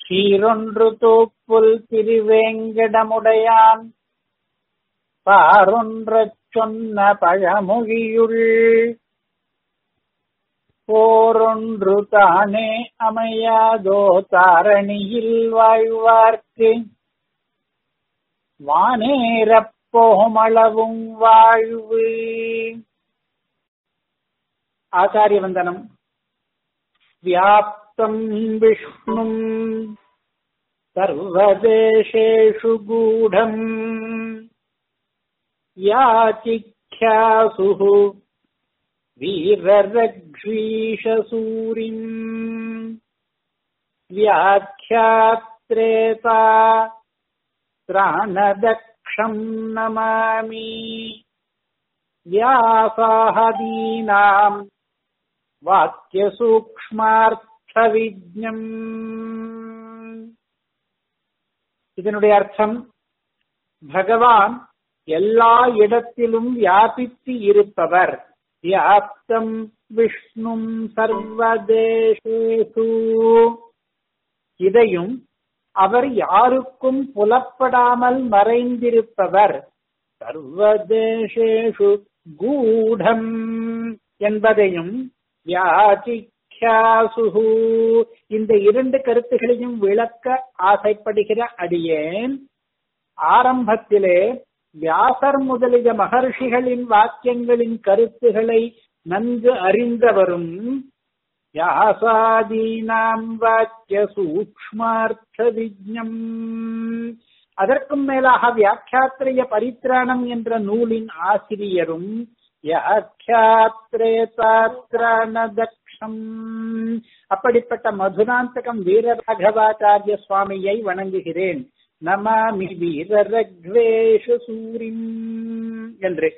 சீரொன்று தூப்புல் திருவேங்கடமுடையான் பாரொன்றச் சொன்ன பழமொழியுள் போரொன்று தானே அமையாதோ தாரணியில் வாழ்வார்க்கு வானேரப் போமளவும் வாழ்வு ஆச்சாரிய வந்தனம் வியாப்தம் விஷ்ணும் சர்வதேசேஷு கூடம் யாச்சிख्यासुः वीररग्वीषसूरिम् व्याख्यात्रेता त्राणदक्षम् नमामि व्यासाहदीनाम् வாக்கியசூக்ஷ்மார்த்தவிஜம் இதனுடைய அர்த்தம் பகவான் எல்லா இடத்திலும் வியாபித்து இருப்பவர் வியாப்தம் விஷ்ணும் சர்வதேசேசு இதையும் அவர் யாருக்கும் புலப்படாமல் மறைந்திருப்பவர் சர்வதேசேஷு கூடம் என்பதையும் வியாச்சிக்யாசுஹு இந்த இரண்டு கருத்துகளையும் விளக்க ஆசைப்படுகிற அடியேன் ஆரம்பத்திலே வியாசர் முதலிய மகர்ஷிகளின் வாக்கியங்களின் கருத்துகளை நன்கு அறிந்தவரும் வியாசாதீனாம் வாக்கிய சூக்ஷ்மார்த்த விஜம் அதற்கும் மேலாக வியாக்கியாத்திரைய பரித்ராணம் என்ற நூலின் ஆசிரியரும் வியாக்கியாத்ரேதாத்ரணதக்ஷம் அப்படிப்பட்ட மதுராந்தகம் வீரராகவாச்சாரிய சுவாமியை வணங்குகிறேன் நமாமி வீரரக்வேஷ சூரிம் என்று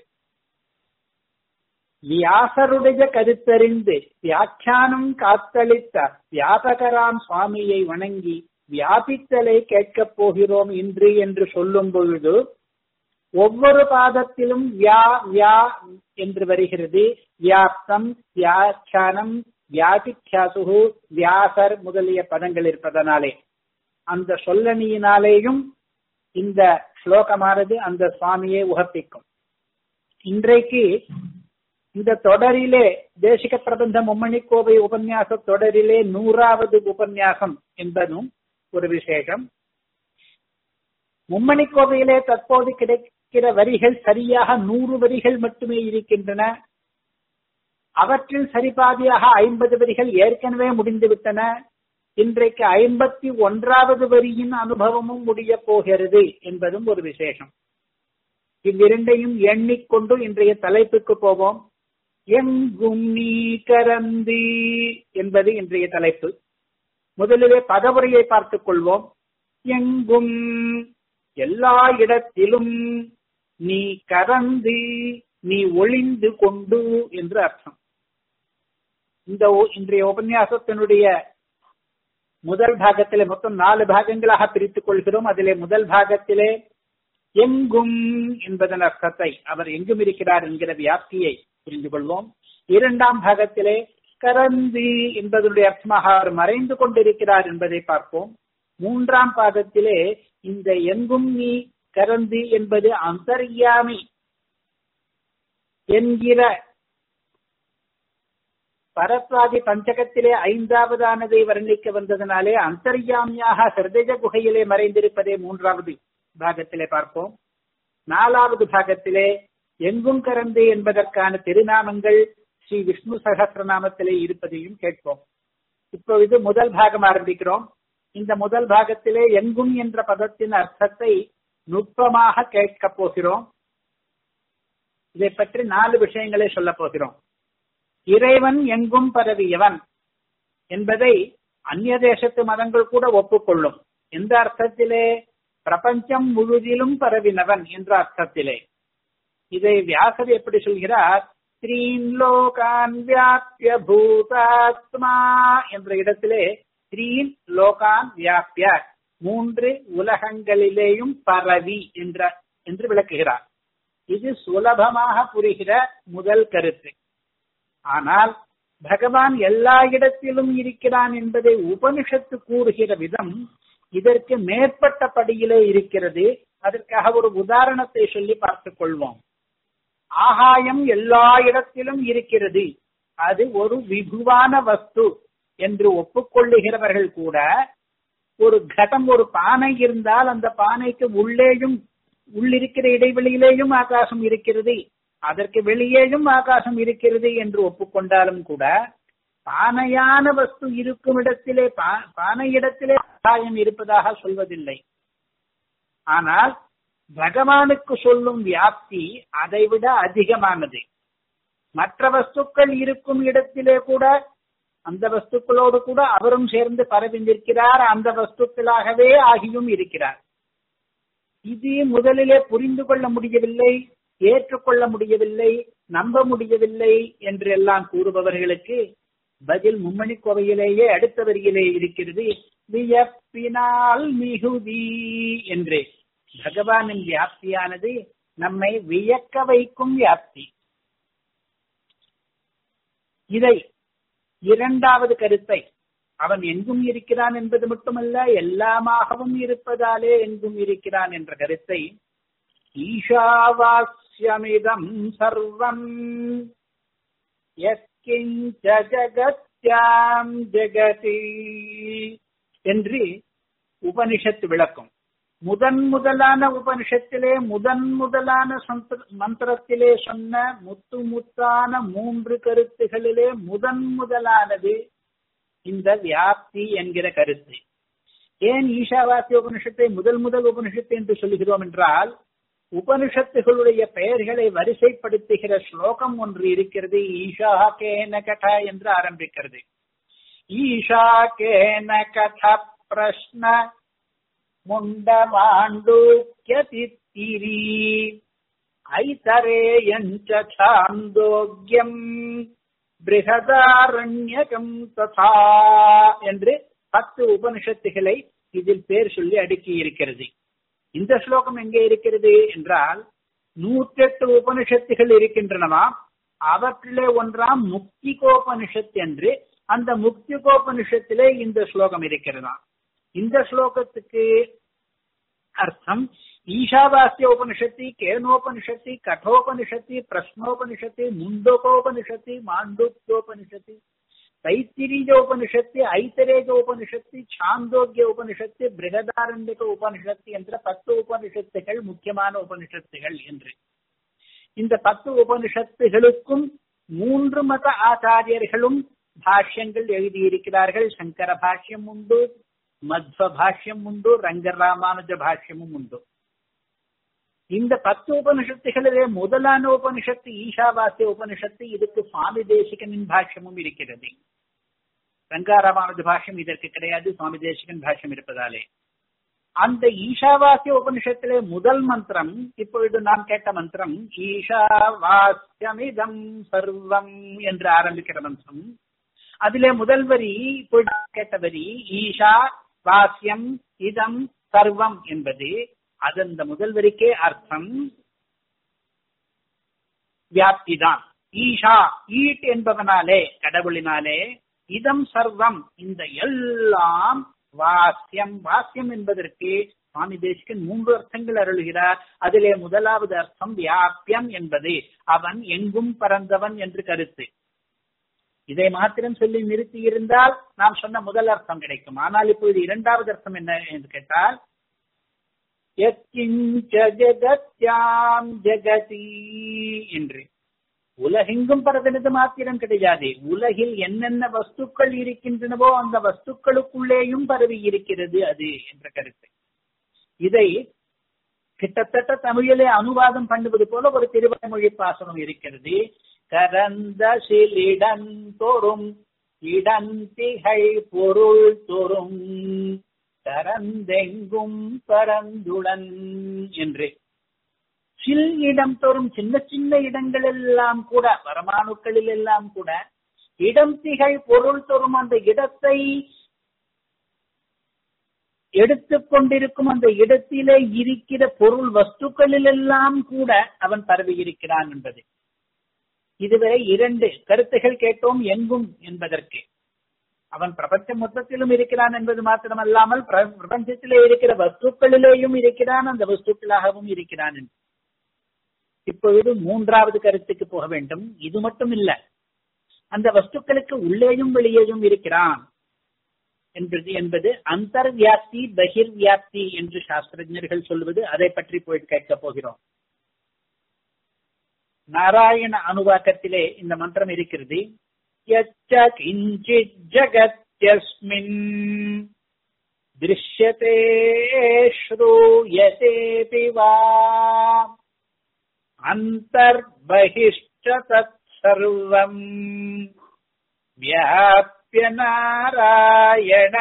வியாசருடைய கருத்தறிந்து வியாக்கியானம் காத்தளித்த வியாபகராம் சுவாமியை வணங்கி வியாபித்தலை கேட்கப் போகிறோம் இன்று என்று சொல்லும் பொழுது ஒவ்வொரு பாதத்திலும் வியா வியா என்று வருகிறது வியாப்தம் வியாக்கியானம் வியாதிக்யாசுகு வியாசர் முதலிய பதங்கள் இருப்பதனாலே அந்த சொல்லணியினாலேயும் இந்த ஸ்லோகமானது அந்த சுவாமியை உகப்பிக்கும் இன்றைக்கு இந்த தொடரிலே தேசிக பிரபந்த மும்மணி கோவை உபன்யாச தொடரிலே நூறாவது உபன்யாசம் என்பதும் ஒரு விசேஷம் மும்மணி கோவையிலே தற்போது கிடைக்கிற வரிகள் சரியாக நூறு வரிகள் மட்டுமே இருக்கின்றன அவற்றில் சரிபாதியாக ஐம்பது வரிகள் ஏற்கனவே முடிந்துவிட்டன இன்றைக்கு ஐம்பத்தி ஒன்றாவது வரியின் அனுபவமும் முடிய போகிறது என்பதும் ஒரு விசேஷம் இவ்விரண்டையும் எண்ணிக்கொண்டு இன்றைய தலைப்புக்கு போவோம் எங்கும் நீ கரந்தி என்பது இன்றைய தலைப்பு முதலிலே பதவுரையை பார்த்துக் கொள்வோம் எங்கும் எல்லா இடத்திலும் நீ கறந்து நீ ஒளிந்து கொண்டு என்று அர்த்தம் இந்த இன்றைய உபன்யாசத்தினுடைய முதல் பாகத்திலே மொத்தம் நாலு பாகங்களாக பிரித்துக் கொள்கிறோம் அதிலே முதல் பாகத்திலே எங்கும் என்பதன் அர்த்தத்தை அவர் எங்கும் இருக்கிறார் என்கிற வியாப்தியை புரிந்து கொள்வோம் இரண்டாம் பாகத்திலே கரந்து என்பதனுடைய அர்த்தமாக அவர் மறைந்து கொண்டிருக்கிறார் என்பதை பார்ப்போம் மூன்றாம் பாகத்திலே இந்த எங்கும் நீ கரந்து என்பது அந்தர்யாமி என்கிற பரத்வாதி பஞ்சகத்திலே ஐந்தாவதானதை வர்ணிக்க வந்ததனாலே அந்தர்யாமியாக ஹிருதய குகையிலே மறைந்திருப்பதே மூன்றாவது பாகத்திலே பார்ப்போம் நாலாவது பாகத்திலே எங்கும் கரந்து என்பதற்கான திருநாமங்கள் ஸ்ரீ விஷ்ணு சகசிரநாமத்திலே இருப்பதையும் கேட்போம் இப்பொழுது முதல் பாகம் ஆரம்பிக்கிறோம் இந்த முதல் பாகத்திலே எங்கும் என்ற பதத்தின் அர்த்தத்தை நுட்பமாக கேட்கப் போகிறோம் இதை பற்றி நாலு விஷயங்களை சொல்ல போகிறோம் இறைவன் எங்கும் பரவியவன் என்பதை அந்நிய தேசத்து மதங்கள் கூட ஒப்புக்கொள்ளும் எந்த அர்த்தத்திலே பிரபஞ்சம் முழுதிலும் பரவினவன் என்ற அர்த்தத்திலே இதை வியாசர் எப்படி சொல்கிறார் த்ரீன் லோகான் வியாபிய பூதாத்மா என்ற இடத்திலே த்ரீன் லோகான் வியாபிய மூன்று உலகங்களிலேயும் பரவி என்ற என்று விளக்குகிறார் இது சுலபமாக புரிகிற முதல் கருத்து ஆனால் பகவான் எல்லா இடத்திலும் இருக்கிறான் என்பதை உபனிஷத்து கூறுகிற விதம் இதற்கு மேற்பட்ட படியிலே இருக்கிறது அதற்காக ஒரு உதாரணத்தை சொல்லி பார்த்துக் கொள்வோம் ஆகாயம் எல்லா இடத்திலும் இருக்கிறது அது ஒரு விபுவான வஸ்து என்று ஒப்புக்கொள்ளுகிறவர்கள் கூட ஒரு கடம் ஒரு பானை இருந்தால் அந்த பானைக்கு உள்ளேயும் உள்ளிருக்கிற இடைவெளியிலேயும் ஆகாசம் இருக்கிறது அதற்கு வெளியேயும் ஆகாசம் இருக்கிறது என்று ஒப்புக்கொண்டாலும் கூட பானையான வஸ்து இருக்கும் இடத்திலே பானை இடத்திலே ஆகாயம் இருப்பதாக சொல்வதில்லை ஆனால் பகவானுக்கு சொல்லும் வியாப்தி அதைவிட அதிகமானது மற்ற வஸ்துக்கள் இருக்கும் இடத்திலே கூட அந்த வஸ்துக்களோடு கூட அவரும் சேர்ந்து பரவி நிற்கிறார் அந்த வஸ்துக்களாகவே ஆகியும் இருக்கிறார் இது முதலிலே புரிந்து கொள்ள முடியவில்லை ஏற்றுக்கொள்ள முடியவில்லை நம்ப முடியவில்லை என்று எல்லாம் கூறுபவர்களுக்கு பதில் மும்மணி கோவையிலேயே அடுத்த வரியிலே இருக்கிறது வியப்பினால் மிகுதி என்று பகவானின் வியாப்தியானது நம்மை வியக்க வைக்கும் வியாப்தி இதை இரண்டாவது கருத்தை அவன் எங்கும் இருக்கிறான் என்பது மட்டுமல்ல எல்லாமாகவும் இருப்பதாலே எங்கும் இருக்கிறான் என்ற கருத்தை ஈஷாவாஸ்யமிதம் சர்வம் யத்கிஞ்ச ஜகத்யாம் ஜெகதி என்று உபனிஷத்து விளக்கும் முதன் முதலான உபனிஷத்திலே முதன் முதலான மந்திரத்திலே சொன்ன முத்து முத்தான மூன்று கருத்துகளிலே முதன் முதலானது இந்த வியாப்தி என்கிற கருத்து ஏன் ஈஷாவாசிய உபனிஷத்தை முதல் முதல் உபனிஷத்து என்று சொல்லுகிறோம் என்றால் உபனிஷத்துகளுடைய பெயர்களை வரிசைப்படுத்துகிற ஸ்லோகம் ஒன்று இருக்கிறது ஈஷா கேன கட என்று ஆரம்பிக்கிறது ஈஷா கேன கட பிரஷ்ன முண்டமாண்டூக்கியதித்திரி ஐதரேயஞ்ச சாந்தோக்கியம் பிருகதாரண்யகம் ததா என்று பத்து உபனிஷத்துகளை இதில் பேர் சொல்லி அடுக்கி இருக்கிறது இந்த ஸ்லோகம் எங்கே இருக்கிறது என்றால் நூற்றெட்டு உபனிஷத்துகள் இருக்கின்றனவா அவற்றிலே ஒன்றாம் முக்திகோபனிஷத் என்று அந்த முக்திகோபனிஷத்திலே இந்த ஸ்லோகம் இருக்கிறதா இந்த ஸ்லோகத்துக்கு அர்த்தம் ஈஷாவாசிய உபனிஷத்தி கேனோபனிஷத்தி கட்டோபனிஷத்தி பிரஷ்னோபனிஷத்தி முண்டோகோபனிஷத்தி மாண்டூக்யோபனிஷத்தி தைத்திரீஜோபனிஷத்து ஐத்தரேஜோபனிஷத்து சாந்தோக்கிய உபனிஷத்து பிருகதாரண்யக உபனிஷத்து என்ற பத்து உபனிஷத்துகள் முக்கியமான உபனிஷத்துகள் என்று இந்த பத்து உபனிஷத்துகளுக்கும் மூன்று மத ஆச்சாரியர்களும் பாஷ்யங்கள் எழுதியிருக்கிறார்கள் சங்கர பாஷ்யம் உண்டு மத்வ பாஷ்யம் உண்டு ரங்கராமானுஜ பாஷ்யமும் உண்டு இந்த பத்து உபனிஷத்துகளிலே முதலான உபனிஷத்து ஈஷாவாசிய உபனிஷத்து இதுக்கு சுவாமி தேசிகனின் பாஷ்யமும் இருக்கிறது ரங்காராமானுஜ பாஷ்யம் இதற்கு கிடையாது சுவாமி தேசிகன் பாஷ்யம் இருப்பதாலே அந்த ஈஷாவாசிய உபனிஷத்திலே முதல் மந்திரம் இப்பொழுது நாம் கேட்ட மந்திரம் ஈஷாவாஸ்யமிதம் சர்வம் என்று ஆரம்பிக்கிற மந்திரம் அதிலே முதல் வரி இப்பொழுது கேட்ட வரி ஈஷா வாசியம் இதம் சர்வம் என்பது அது அந்த முதல் வரிக்கே அர்த்தம் வியாப்தி தான் ஈஷா ஈட் என்பதனாலே கடவுளினாலே இதம் சர்வம் இந்த எல்லாம் வாசியம் வாசியம் என்பதற்கு சுவாமி தேசிகன் மூன்று அர்த்தங்கள் அருளுகிறார் அதிலே முதலாவது அர்த்தம் வியாபியம் என்பது அவன் எங்கும் பறந்தவன் என்று கருத்து இதை மாத்திரம் சொல்லி நிறுத்தி இருந்தால் நாம் சொன்ன முதல் அர்த்தம் கிடைக்கும் ஆனால் இப்பொழுது இரண்டாவது அர்த்தம் என்ன என்று கேட்டால் ஜெகத்யாம் ஜெகதி என்று உலகெங்கும் பரவினது மாத்திரம் கிடையாது உலகில் என்னென்ன வஸ்துக்கள் இருக்கின்றனவோ அந்த வஸ்துக்களுக்குள்ளேயும் பரவி இருக்கிறது அது என்ற கருத்து இதை கிட்டத்தட்ட தமிழிலே அனுவாதம் பண்ணுவது போல ஒரு திருவாய்மொழி பாசனம் இருக்கிறது கரந்த சிலிடந்தோறும் இடந்திகை பொருள் தோறும் கரந்தெங்கும் பரந்துடன் என்று சில் இடம் தோறும் சின்ன சின்ன இடங்கள் எல்லாம் கூட பரமாணுக்களில் எல்லாம் கூட இடம் திகழ் பொருள் தோறும் அந்த இடத்தை எடுத்துக் கொண்டிருக்கும் அந்த இடத்திலே இருக்கிற பொருள் வஸ்துக்களில் எல்லாம் கூட அவன் பரவி இருக்கிறான் என்பது இதுவரை இரண்டு கருத்துகள் கேட்டோம் எங்கும் என்பதற்கு அவன் பிரபஞ்சம் மொத்தத்திலும் இருக்கிறான் என்பது மாத்திரமல்லாமல் பிர- பிரபஞ்சத்திலே இருக்கிற வஸ்துக்களிலேயும் இருக்கிறான் அந்த வஸ்துக்களாகவும் இருக்கிறான் என்று. இப்பொழுது மூன்றாவது கருத்துக்கு போக வேண்டும் இது மட்டும் இல்ல அந்த வஸ்துக்களுக்கு உள்ளேயும் வெளியேயும் இருக்கிறான் என்பது என்பது அந்தர்வியாப்தி பகிர்வியாப்தி என்று சாஸ்திரஜர்கள் சொல்வது அதை பற்றி போய் கேட்கப் போகிறோம் நாராயண அனுவாக்கத்திலே இந்த மந்திரம் இருக்கிறது யச்ச கிஞ்சித் ஜகத்யஸ்மின் திருஷ்யதே ஸ்ரூயதேபி வா அந்தர்பகிஷ்ட தத் சர்வம் வியாபிய நாராயண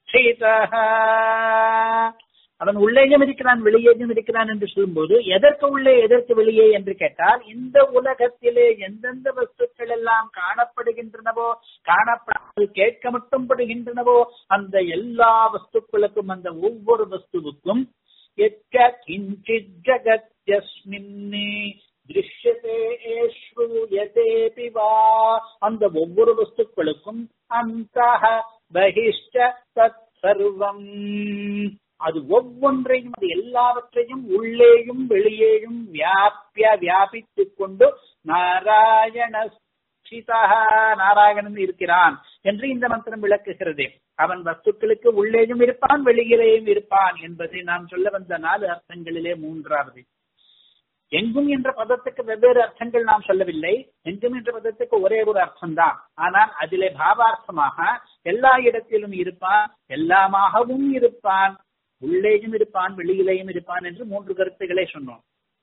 அவன் உள்ளேயும் இருக்கிறான் வெளியேயும் இருக்கிறான் என்று சொல்லும்போது எதற்கு உள்ளே எதற்கு வெளியே என்று கேட்டால் இந்த உலகத்திலே எந்தெந்த வஸ்துக்கள் எல்லாம் காணப்படுகின்றனவோ காணப்படாமல் கேட்க மட்டும் படுகின்றனவோ அந்த எல்லா வஸ்துக்களுக்கும் அந்த ஒவ்வொரு வஸ்துவுக்கும் எக்க கிஞ்சித் ஜகத்யஸ்மின்னே திருஷ்யதே ஸ்ரூயதேபி வா அந்த ஒவ்வொரு வஸ்துக்களுக்கும் அந்த பகிஷ்ட தத் சர்வம் அது ஒவ்வொன்றையும் அது எல்லாவற்றையும் உள்ளேயும் வெளியேயும் வியாபிய வியாபித்துக் கொண்டு நாராயண நாராயணன் இருக்கிறான் என்று இந்த மந்திரம் விளக்குகிறது அவன் வஸ்துக்களுக்கு உள்ளேயும் இருப்பான் வெளியிலேயும் இருப்பான் என்பதை நாம் சொல்ல வந்த நாலு அர்த்தங்களிலே மூன்றாவது எங்கும் என்ற பதத்துக்கு வெவ்வேறு அர்த்தங்கள் நாம் சொல்லவில்லை எங்கும் என்ற பதத்துக்கு ஒரே ஒரு அர்த்தம்தான் ஆனால் அதிலே பாவார்த்தமாக எல்லா இடத்திலும் இருப்பான் எல்லாமாகவும் இருப்பான் உள்ளேயும் இருப்பான் வெளியிலேயும் இருப்பான் என்று மூன்று கருத்துக்களை சொன்னோம்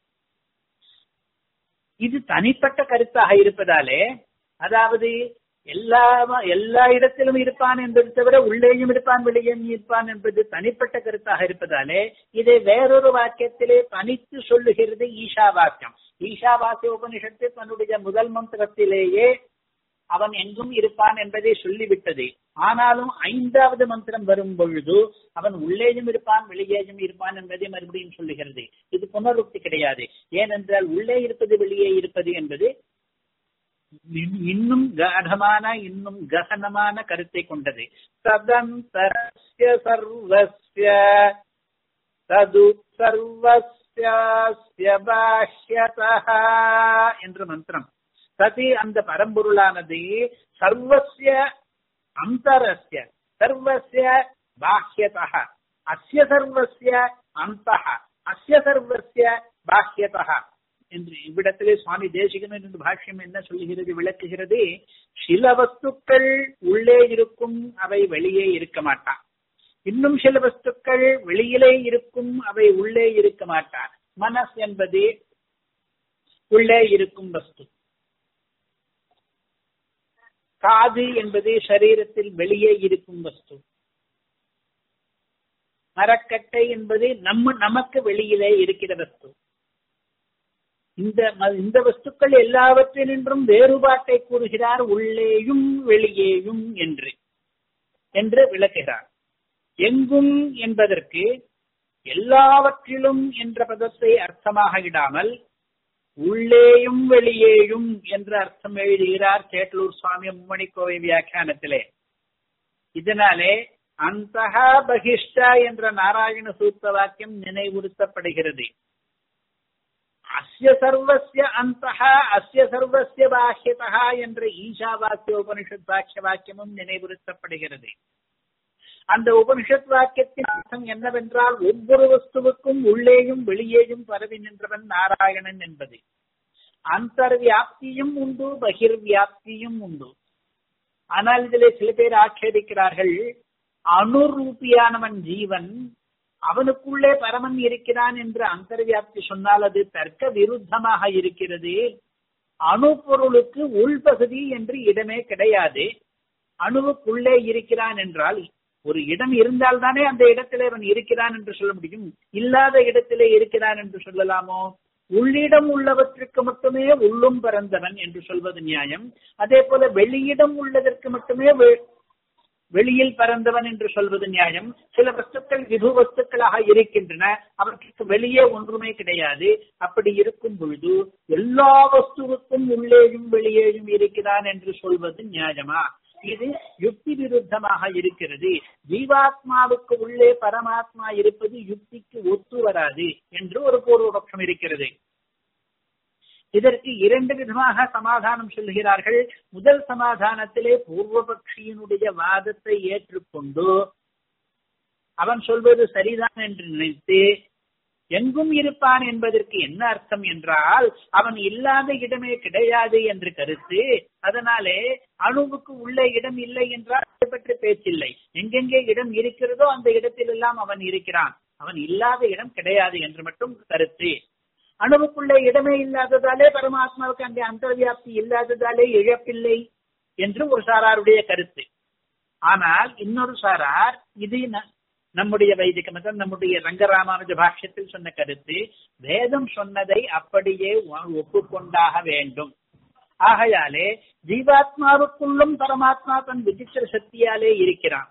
இது தனிப்பட்ட கருத்தாக இருப்பதாலே அதாவது எல்லா எல்லா இடத்திலும் இருப்பான் என்பது தவிர உள்ளேயும் இருப்பான் வெளியேயும் இருப்பான் என்பது தனிப்பட்ட கருத்தாக இருப்பதாலே இதை வேறொரு வாக்கியத்திலே தனித்து சொல்லுகிறது ஈஷா வாக்கியம் ஈஷா வாக்கிய உபனிஷத்து தன்னுடைய முதல் மந்திரத்திலேயே அவன் எங்கும் இருப்பான் என்பதை சொல்லிவிட்டது ஆனாலும் ஐந்தாவது மந்திரம் வரும் பொழுது அவன் உள்ளேயும் இருப்பான் வெளியேயும் இருப்பான் என்பதை மறுபடியும் சொல்லுகிறது இது புனருக்தி கிடையாது ஏனென்றால் உள்ளே இருப்பது வெளியே இருப்பது என்பது இன்னும் காடமான இன்னும் ககனமான கருத்தை கொண்டது சதந்தரஸ்ய சர்வஸ்ய தது சர்வஸ்ய பாஹ்யதः என்ற மந்திரம் சதி அந்த பரம்பொருளானது சர்வசிய அந்தரஸ்ய சர்வசிய பாஹ்யதः அஸ்ய சர்வசிய அந்தः அஸ்ய சர்வசிய பாஹ்யதः என்று இவ்விடத்திலே சுவாமி தேசிகன் என்று பாஷ்யம் என்ன சொல்லுகிறது விளக்குகிறது சில வஸ்துக்கள் உள்ளே இருக்கும் அவை வெளியே இருக்க மாட்டான் இன்னும் சில வஸ்துக்கள் வெளியிலே இருக்கும் அவை உள்ளே இருக்க மாட்டான் மனஸ் என்பது உள்ளே இருக்கும் வஸ்து காது என்பது சரீரத்தில் வெளியே இருக்கும் வஸ்து மரக்கட்டை என்பது நம்ம நமக்கு வெளியிலே இருக்கிற வஸ்து இந்த இந்த வஸ்துக்கள் எல்லாவற்றினின்றும் வேறுபாட்டை கூறுகிறார் உள்ளேயும் வெளியேயும் என்று என்று விளக்குகிறார் எங்கும் என்பதற்கு எல்லாவற்றிலும் என்ற பதத்தை அர்த்தமாக இடாமல் உள்ளேயும் வெளியேயும் என்ற அர்த்தம் எழுதுகிறார் சேட்டலூர் சுவாமி மும்மணிக்கோவை வியாக்கியானத்திலே இதனாலே அந்த பகிஷ்டா என்ற நாராயண சூத்த வாக்கியம் நினைவுறுத்தப்படுகிறது அஸ்ய சர்வசிய அந்த அஸ்ய சர்வசிய பாஹ்யதா என்ற ஈஷா வாக்கிய உபனிஷத் வாக்கிய வாக்கியமும் நினைவுறுத்தப்படுகிறது அந்த உபனிஷத் வாக்கியத்தின் அர்த்தம் என்னவென்றால் ஒவ்வொரு வஸ்துவுக்கும் உள்ளேயும் வெளியேயும் பரவி நின்றவன் நாராயணன் என்பது அந்தர்வியாப்தியும் உண்டு பகிர்வியாப்தியும் உண்டு ஆனால் இதிலே சில பேர் ஆட்சேபிக்கிறார்கள் அணுரூபியானவன் ஜீவன் அவனுக்குள்ளே பரமன் இருக்கிறான் என்று அந்தர்வியாப்தி சொன்னால் அது தர்க்க விருத்தமாக இருக்கிறது அணு பொருளுக்கு உள்பகுதி என்று இடமே கிடையாது அணுவுக்குள்ளே இருக்கிறான் என்றால் ஒரு இடம் இருந்தால் தானே அந்த இடத்திலே அவன் இருக்கிறான் என்று சொல்ல முடியும் இல்லாத இடத்திலே இருக்கிறான் என்று சொல்லலாமோ உள்ளிடம் உள்ளவற்றுக்கு மட்டுமே உள்ளும் பிறந்தவன் என்று சொல்வது நியாயம் அதே போல வெளியிடம் உள்ளதற்கு மட்டுமே வெளியில் பறந்தவன் என்று சொல்வது நியாயம் சில வஸ்துக்கள் விபு வஸ்துக்களாக இருக்கின்றன அவற்றுக்கு வெளியே ஒன்றுமே கிடையாது அப்படி இருக்கும் பொழுது எல்லா வஸ்துவுக்கும் உள்ளேயும் வெளியேயும் இருக்கிறான் என்று சொல்வது நியாயமா இது யுக்தி விருத்தமாக இருக்கிறது ஜீவாத்மாவுக்கு உள்ளே பரமாத்மா இருப்பது யுக்திக்கு ஒத்து வராது என்று ஒரு பூர்வபக்ஷம் இருக்கிறது இதற்கு இரண்டு விதமாக சமாதானம் சொல்கிறார்கள் முதல் சமாதானத்திலே பூர்வபக்ஷியினுடைய வாதத்தை ஏற்றுக்கொண்டு அவன் சொல்வது சரிதான் என்று நினைத்து எங்கும் இருப்பான் என்பதற்கு என்ன அர்த்தம் என்றால் அவன் இல்லாத இடமே கிடையாது என்று கருத்து அதனாலே அணுவுக்கு உள்ளே இடம் இல்லை என்றால் அதை பற்றி பேச்சில்லை எங்கெங்கே இடம் இருக்கிறதோ அந்த இடத்தில் எல்லாம் அவன் இருக்கிறான் அவன் இல்லாத இடம் கிடையாது என்று மட்டும் கருத்து அணுவுக்குள்ளே இடமே இல்லாததாலே பரமாத்மாவுக்கு அங்கே அந்தர்வியாப்தி இல்லாததாலே இழப்பில்லை என்று ஒரு சாராருடைய கருத்து ஆனால் இன்னொரு சாரார் இது நம்முடைய வைதிக மதம் நம்முடைய ரங்கராமானுஜ பாஷ்யத்தில் சொன்ன கருத்து வேதம் சொன்னதை அப்படியே ஒப்புக்கொண்டாக வேண்டும் ஆகையாலே ஜீவாத்மாவுக்குள்ளும் பரமாத்மா தன் விசித்திர சக்தியாலே இருக்கிறான்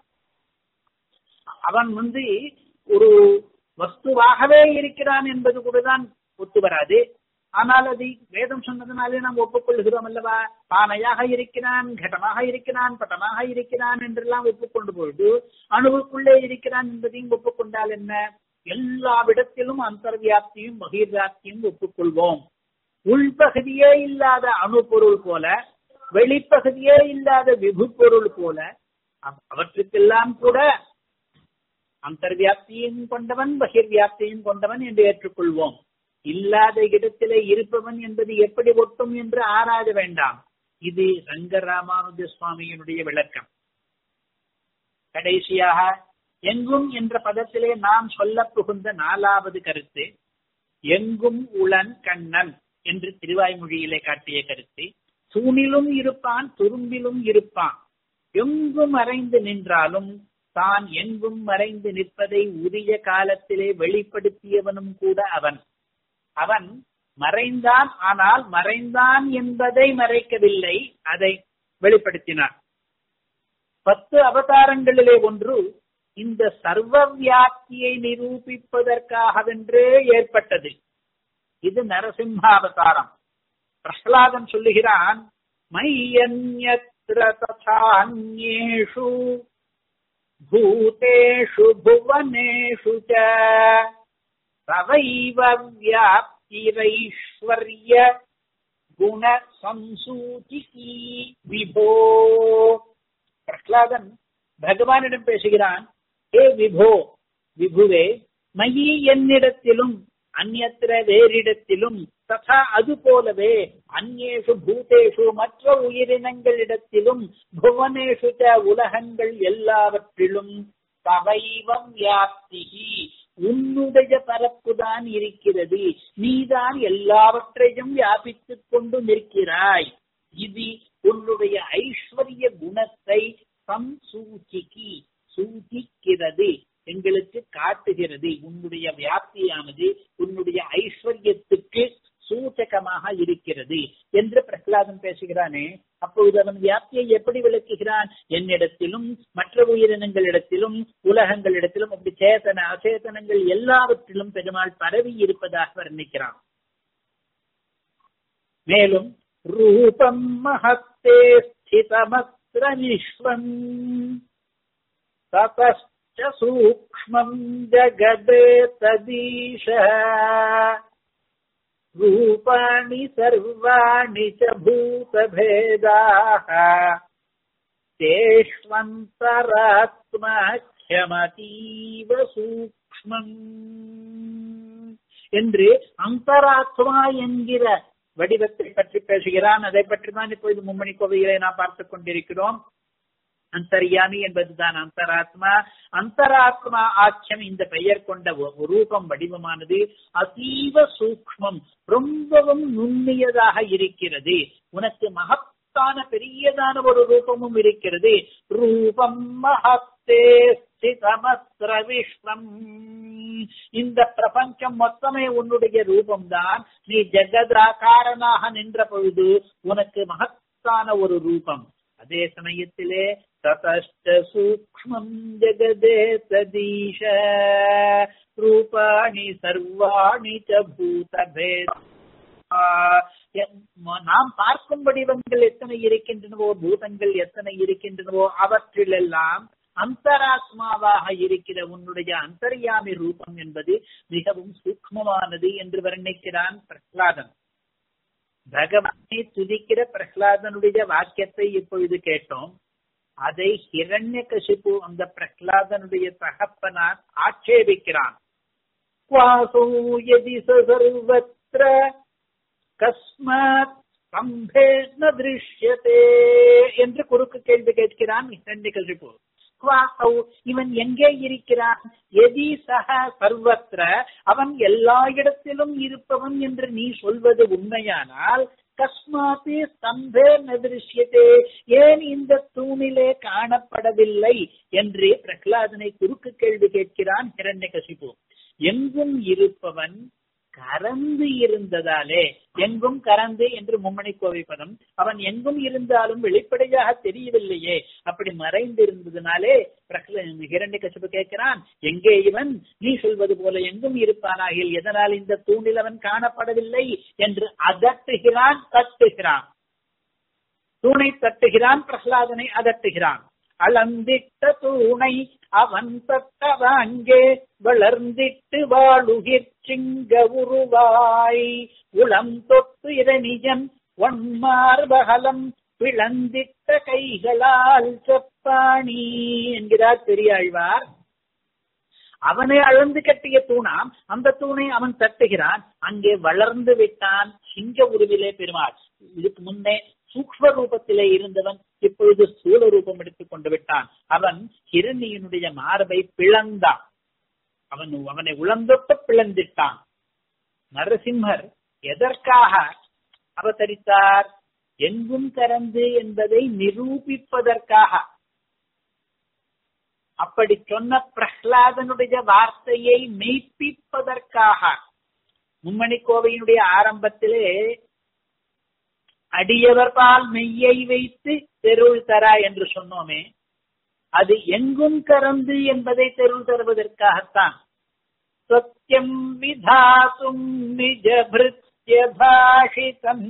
அவன் வந்து ஒரு வஸ்துவாகவே இருக்கிறான் என்பது கூட தான் ஒத்து வராது ஆனால் அது வேதம் சொன்னதுனாலே நாம் ஒப்புக்கொள்கிறோம் அல்லவா பானையாக இருக்கிறான் கடமாக இருக்கிறான் பட்டமாக இருக்கிறான் என்றெல்லாம் ஒப்புக்கொண்டு பொழுது அணுவுக்குள்ளே இருக்கிறான் என்பதையும் ஒப்புக்கொண்டால் என்ன எல்லாவிடத்திலும் அந்தர்வியாப்தியும் பகிர்வியாப்தியும் ஒப்புக்கொள்வோம் உள்பகுதியே இல்லாத அணு பொருள் போல வெளிப்பகுதியே இல்லாத விபு பொருள் போல அவற்றுக்கெல்லாம் கூட அந்தர்வியாப்தியும் கொண்டவன் பகிர்வியாப்தியும் கொண்டவன் என்று ஏற்றுக்கொள்வோம் இல்லாத இடத்திலே இருப்பவன் என்பது எப்படி ஒட்டும் என்று ஆராய வேண்டாம் இது ரங்கராமானுஜ சுவாமியினுடைய விளக்கம் கடைசியாக எங்கும் என்ற பதத்திலே நாம் சொல்ல புகுந்த நாலாவது கருத்து எங்கும் உளன் கண்ணன் என்று திருவாய்மொழியிலே காட்டிய கருத்து தூணிலும் இருப்பான் துரும்பிலும் இருப்பான் எங்கும் மறைந்து நின்றாலும் தான் எங்கும் மறைந்து நிற்பதை உரிய காலத்திலே வெளிப்படுத்தியவனும் கூட அவன் அவன் மறைந்தான் ஆனால் மறைந்தான் என்பதை மறைக்கவில்லை அதை வெளிப்படுத்தினான் பத்து அவதாரங்களிலே ஒன்று இந்த சர்வ வியாப்தியை நிரூபிப்பதற்காகவென்றே ஏற்பட்டது இது நரசிம்மாவதாரம் பிரஹ்லாதன் சொல்லுகிறான் மையன்யத்ர ததான்யேஷு பூதேஷு புவனேஷு ச தவைவ வியாப்திரைஸ்வர்ய குண சம்சூதிகி விபோ பிரஹ்லாதன் பகவானிடம் பேசுகிறான் ஏ விபோ விபுவே மயி என்னிடத்திலும் அந்நத்திர வேறிடத்திலும் ததா அது போலவே அந்நேஷு பூதேஷு மற்ற உயிரினங்களிடத்திலும் புவனேஷு ச உலகங்கள் எல்லாவற்றிலும் தவைவம் வியாப்திகி உன்னுடைய பரப்புதான் இருக்கிறது நீதான் எல்லாவற்றையும் வியாபித்துக் கொண்டு நிற்கிறாய் இது உன்னுடைய ஐஸ்வர்ய குணத்தை சம்சூச்சிக்கு சூச்சிக்கிறது எங்களுக்கு காட்டுகிறது உன்னுடைய வியாப்தியானது உன்னுடைய ஐஸ்வர்யத்துக்கு சூச்சகமாக இருக்கிறது என்று பிரகலாதன் பேசுகிறானே அப்பொழுது அவன் வியாப்தியை எப்படி விளக்குகிறான் என்னிடத்திலும் மற்ற உயிரினங்களிடத்திலும் உலகங்களிடத்திலும் அப்படி சேதன அச்சேதனங்கள் எல்லாவற்றிலும் பெருமாள் பரவி இருப்பதாக வர்ணிக்கிறான் மேலும் ரூபம் மகத்தே ஸ்திதமத்ர விஸ்வம் ததச்ச சூக்ஷ்மம் ஜகதே ததீஷ रूपाणि सर्वाणि च भूतभेदाः तेष्वन्तरात्माख्यमतीव சூக்ஷ்மம் என்று அந்தராத்மா என்கிற வடிவத்தை பற்றி பேசுகிறான் அதை பற்றி தான் இப்பொழுது மும்மணி கோவையிலே நாம் பார்த்துக் கொண்டிருக்கிறோம் அந்தர்யாமி என்பதுதான் அந்தராத்மா அந்தராத்மா ஆட்சியம் இந்த பெயர் கொண்ட ரூபம் வடிவமானது அதீவ சூக்மம் ரொம்பவும் நுண்ணியதாக இருக்கிறது உனக்கு மகத்தான பெரியதான ஒரு ரூபமும் இருக்கிறது ரூபம் மகத்தே ஸ்திதமத்ர விஸ்வம் இந்த பிரபஞ்சம் மொத்தமே உன்னுடைய ரூபம்தான் நீ ஜெகதாகாரனாக நின்ற பொழுது உனக்கு மகத்தான ஒரு ரூபம் அதே சமயத்திலே ததஷ்ட சூக்மம் ஜெகதே ததீஷ ரூபாணி சர்வாணி ச பூதபேத நாம் பார்க்கும் வடிவங்கள் எத்தனை இருக்கின்றனவோ பூதங்கள் எத்தனை இருக்கின்றனவோ அவற்றிலெல்லாம் அந்தராத்மாவாக இருக்கிற உன்னுடைய அந்தர்யாமி ரூபம் என்பது மிகவும் சூக்மமானது என்று வர்ணிக்கிறான் பிரகலாதன் பகவானை துதிக்கிற பிரகலாதனுடைய வாக்கியத்தை இப்பொழுது கேட்டோம் அதை ஹிரண்ய கசிப்பு அந்த பிரகலாதனுடைய தகப்பனார் ஆட்சேபிக்கிறான் குவாசோ யதி சர்வத்திர கஸ்மாத் ஸ்தம்பே ந திருஷ்யதே என்று குறுக்கு கேள்வி கேட்கிறான் ஹிரண்ய கசிப்பு இவன் எங்கே இருக்கிறான் எதி சக சர்வத்திர அவன் எல்லா இடத்திலும் இருப்பவன் என்று நீ சொல்வது உண்மையானால் கஸ்மாத்தி ஸ்தம்பே நதிருஷ்யத்தே ஏன் இந்த தூணிலே காணப்படவில்லை என்று பிரகலாதனை குறுக்கு கேள்வி கேட்கிறான் ஹிரண்ய கசிப்பு எங்கும் இருப்பவன் கறந்து இருந்ததாலே எங்கும் கறந்து என்று மும்மணி கோவை பதம் அவன் எங்கும் இருந்தாலும் வெளிப்படையாக தெரியவில்லையே அப்படி மறைந்து இருந்ததுனாலே ஹிரண்ய கசிப்பு கேட்கிறான் எங்கே இவன் நீ சொல்வது போல எங்கும் இருப்பானாகில் எதனால் இந்த தூணில் அவன் காணப்படவில்லை என்று அதட்டுகிறான் தட்டுகிறான் தூணை தட்டுகிறான் பிரகலாதனை அதட்டுகிறான் அளந்திட்ட தூணை அவன் தட்டவாங்கே வளர்ந்திட்டு வாழுகிற் சிங்க உருவாய் உளம் தொட்டு இரணிஜன் ஒன்மார்பகலம் பிளந்திட்ட கைகளால் செப்பாணி என்கிறார் பெரியாழ்வார் அவனை அளந்து கட்டிய தூணாம் அந்த தூணை அவன் தட்டுகிறான் அங்கே வளர்ந்து விட்டான் சிங்க உருவிலே பெருமாள் இதுக்கு முன்னே சூக்ம ரூபத்திலே இருந்தவன் இப்பொழுது ஸ்தூல ரூபம் எடுத்துக் கொண்டு விட்டான் அவன் ஹிரணியனுடைய மார்பை பிளந்தான் அவன் அவனை உளந்தொட்ட பிளந்திட்டான் நரசிம்மர் எதற்காக அவதரித்தார் எங்கும் கறந்து என்பதை நிரூபிப்பதற்காக அப்படி சொன்ன பிரஹ்லாதனுடைய வார்த்தையை மெய்ப்பிப்பதற்காக மும்மணி கோவையினுடைய ஆரம்பத்திலே அடியவர் பால் மெய்யை வைத்து தெருள் தரா என்று சொன்னோமே அது எங்கும் கறந்து என்பதை தெருள் தருவதற்காகத்தான் சத்தியம் விதாசும் நிஜ பிருத்திய பாஷிதம்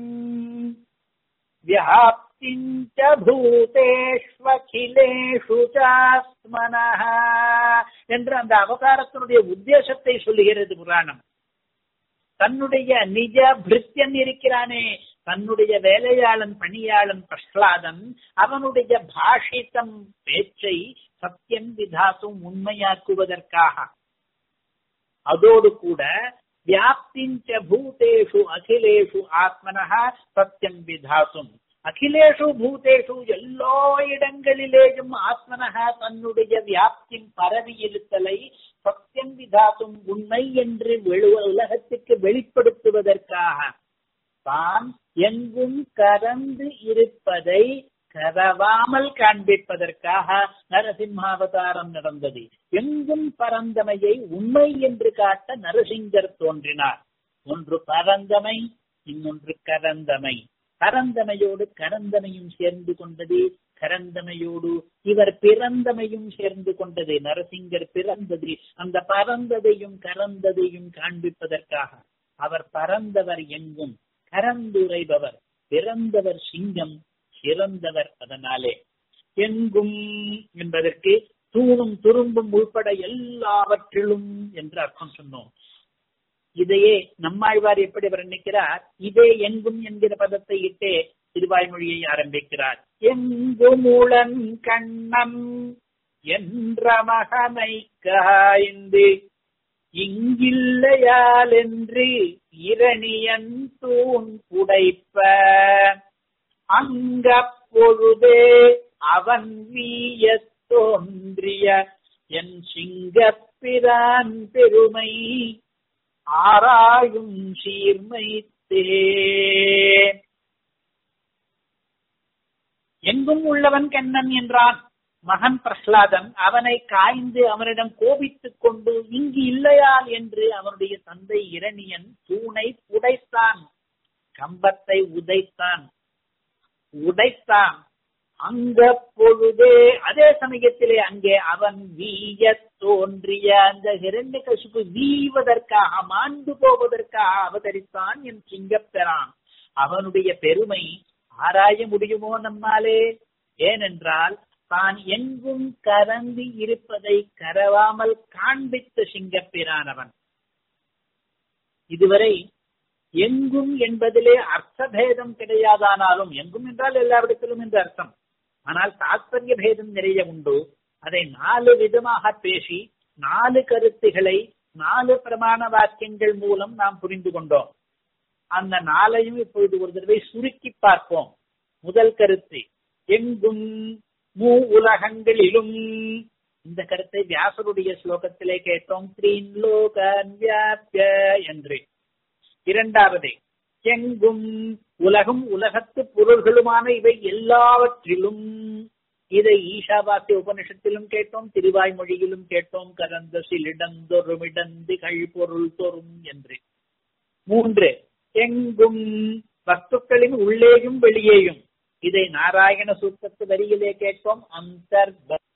வியாப்திஞ்ச பூதேஷ்வகிலேஷு சாஸ்மனஹ என்று அந்த அவதாரத்தினுடைய உத்தேசத்தை சொல்லுகிறது புராணம் தன்னுடைய நிஜ பிருத்தியன் இருக்கிறானே தன்னுடைய வேலையாளன் பணியாளன் பிரஹ்லாதன் அவனுடைய பாஷித்தம் பேச்சை சத்தியம் விதாசும் உண்மையாக்குவதற்காக அதோடு கூட வியாப்திஞ்ச பூதேஷு அகிலேஷு ஆத்மனஹ சத்தியம் விதாசும் அகிலேஷு பூதேஷு எல்லா இடங்களிலேயும் ஆத்மனக தன்னுடைய வியாப்தி பரவி இருத்தலை சத்தியம் விதாசும் உண்மை என்று உலகத்துக்கு வெளிப்படுத்துவதற்காக தான் எங்கும் கறந்து இருப்பதை கரவாமல் காண்பிப்பதற்காக நரசிம்மாவதாரம் நடந்தது எங்கும் பரந்தமையை உண்மை என்று காட்ட நரசிங்கர் தோன்றினார் ஒன்று பரந்தமை இன்னொன்று கரந்தமை கரந்தமையோடு கரந்தமையும் சேர்ந்து கொண்டது கரந்தமையோடு இவர் பிறந்தமையும் சேர்ந்து கொண்டது நரசிங்கர் பிறந்தது அந்த பறந்ததையும் கரந்ததையும் காண்பிப்பதற்காக அவர் பறந்தவர் எங்கும் கரந்துரைபவர் பிறந்தவர் சிங்கம் சிறந்தவர் அதனாலே எங்கும் என்பதற்கு தூணும் துரும்பும் உள்பட எல்லாவற்றிலும் என்று அர்த்தம் சொன்னோம் இதையே நம்மாழ்வார் எப்படி வர்ணிக்கிறார் இதே எங்கும் என்கிற பதத்தை இட்டே திருவாய்மொழியை ஆரம்பிக்கிறார் எங்குமுளன் கண்ணன் என்ற மகனை காய்ந்து இங்கில்லையால் என்று இரணியன் தூண் புடைப்ப அங்க பொழுதே அவன் வீய தோன்றிய என் சிங்கப்பிரான் பெருமை ஆராயும் சீர்மைத்தே எங்கும் உள்ளவன் கண்ணன் என்றான் மகன் பிரஹ்லாதன் அவனை காய்ந்து அவனிடம் கோபித்துக் கொண்டு இங்கு இல்லையால் என்று அவனுடைய தந்தை இரணியன் தூணை உடைத்தான் கம்பத்தை உதைத்தான் உடைத்தான் அங்க பொழுதே அதே சமயத்திலே அங்கே அவன் வீய தோன்றிய அந்த இரண்டு கசுப்பு வீவதற்காக மாண்டு போவதற்காக அவதரித்தான் என் சிங்கப்பெறான் அவனுடைய பெருமை ஆராய முடியுமோ நம்மாலே ஏனென்றால் தான் எங்கும் கரந்தி இருப்பதை கரவாமல் காண்பித்த சிங்கப்பிரானவன் இதுவரை எங்கும் என்பதிலே அர்த்தபேதம் கிடையாதானாலும் எங்கும் என்றால் எல்லாவிடத்திலும் என்று அர்த்தம் ஆனால் தாத்பரிய பேதம் நிறைய உண்டு அதை நாலு விதமாக பேசி நாலு கருத்துகளை நாலு பிரமாண வாக்கியங்கள் மூலம் நாம் புரிந்து கொண்டோம் அந்த நாளையும் இப்பொழுது ஒரு தடவை சுருக்கி பார்ப்போம் முதல் கருத்து எங்கும் மூ உலகங்களிலும் இந்த கருத்தை வியாசருடைய ஸ்லோகத்திலே கேட்டோம் த்ரீன் லோகன் வியாபிய என்று இரண்டாவது எங்கும் உலகம் உலகத்து பொருள்களுமான இவை எல்லாவற்றிலும் இதை ஈஷாவாசிய உபனிஷத்திலும் கேட்டோம் திருவாய்மொழியிலும் கேட்டோம் கரந்த சிலிடந்தொருமிடந்திகள் பொருள் தொறும் என்று மூன்று எங்கும் வஸ்துக்களின் உள்ளேயும் வெளியேயும் இதை நாராயண சூத்தத்து வரியிலே கேட்டோம் அந்தர்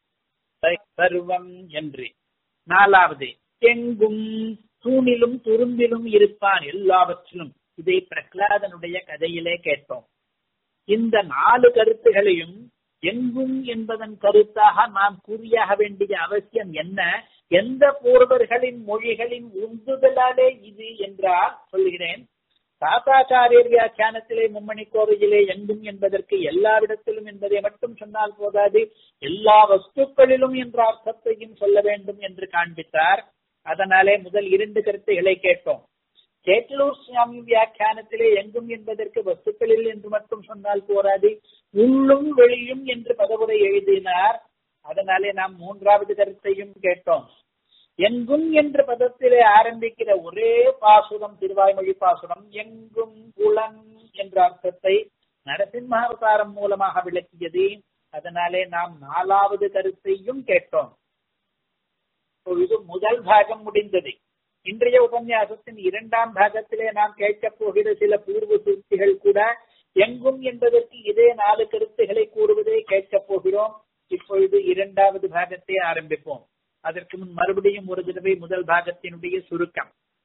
சர்வம் என்று நாலாவது எங்கும் தூணிலும் துரும்பிலும் இருப்பான் எல்லாவற்றிலும் இதை பிரகலாதனுடைய கதையிலே கேட்டோம் இந்த நாலு கருத்துகளையும் எங்கும் என்பதன் கருத்தாக நாம் கூறியாக வேண்டிய அவசியம் என்ன எந்த பூர்வர்களின் மொழிகளின் உந்துதலாலே இது என்றால் சொல்கிறேன் தாத்தாச்சாரியர் வியாக்கியானத்திலே மும்மணி கோவையிலே எங்கும் என்பதற்கு எல்லாவிடத்திலும் என்பதை மட்டும் சொன்னால் போதாது எல்லா வஸ்துக்களிலும் என்ற அர்த்தத்தையும் சொல்ல வேண்டும் என்று காண்பித்தார் அதனாலே முதல் இரண்டு கருத்துகளை கேட்டோம் சேட்டலூர் சுவாமி வியாக்கியானத்திலே எங்கும் என்பதற்கு வஸ்துக்களில் என்று மட்டும் சொன்னால் போராது உள்ளும் வெளியும் என்று பதவுரை எழுதினார் அதனாலே நாம் மூன்றாவது கருத்தையும் கேட்டோம் எங்கும் என்ற பதத்திலே ஆரம்பிக்கிற ஒரே பாசுரம் திருவாய்மொழி பாசுரம் எங்கும் குளன் என்ற அர்த்தத்தை நரசிம்மாவதாரம் மூலமாக விளக்கியது அதனாலே நாம் நாலாவது கருத்தையும் கேட்டோம் இப்பொழுது முதல் பாகம் முடிந்தது இன்றைய உபன்யாசத்தின் இரண்டாம் பாகத்திலே நாம் கேட்கப் போகிற சில பூர்வ சூழ்ச்சிகள் கூட எங்கும் என்பதற்கு இதே நாலு கருத்துகளை கூறுவதை கேட்கப் போகிறோம் இப்பொழுது இரண்டாவது பாகத்தை ஆரம்பிப்போம் அதற்கு முன் மறுபடியும் ஒரு தடவை முதல் பாகத்தினுடைய சுருக்கம்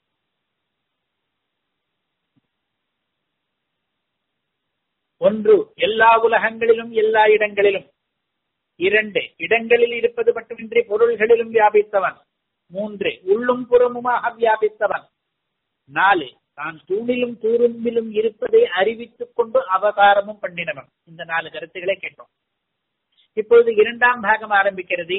ஒன்று எல்லா உலகங்களிலும் எல்லா இடங்களிலும் இரண்டு இடங்களில் இருப்பது மட்டுமின்றி பொருள்களிலும் வியாபித்தவன் மூன்று உள்ளும் புறமுமாக வியாபித்தவன் நாலு தான் தூணிலும் தூரும்பிலும் இருப்பதை அறிவித்துக் கொண்டு அவதாரமும் பண்ணினவன் இந்த நாலு கருத்துக்களை கேட்டோம் இப்பொழுது இரண்டாம் பாகம் ஆரம்பிக்கிறது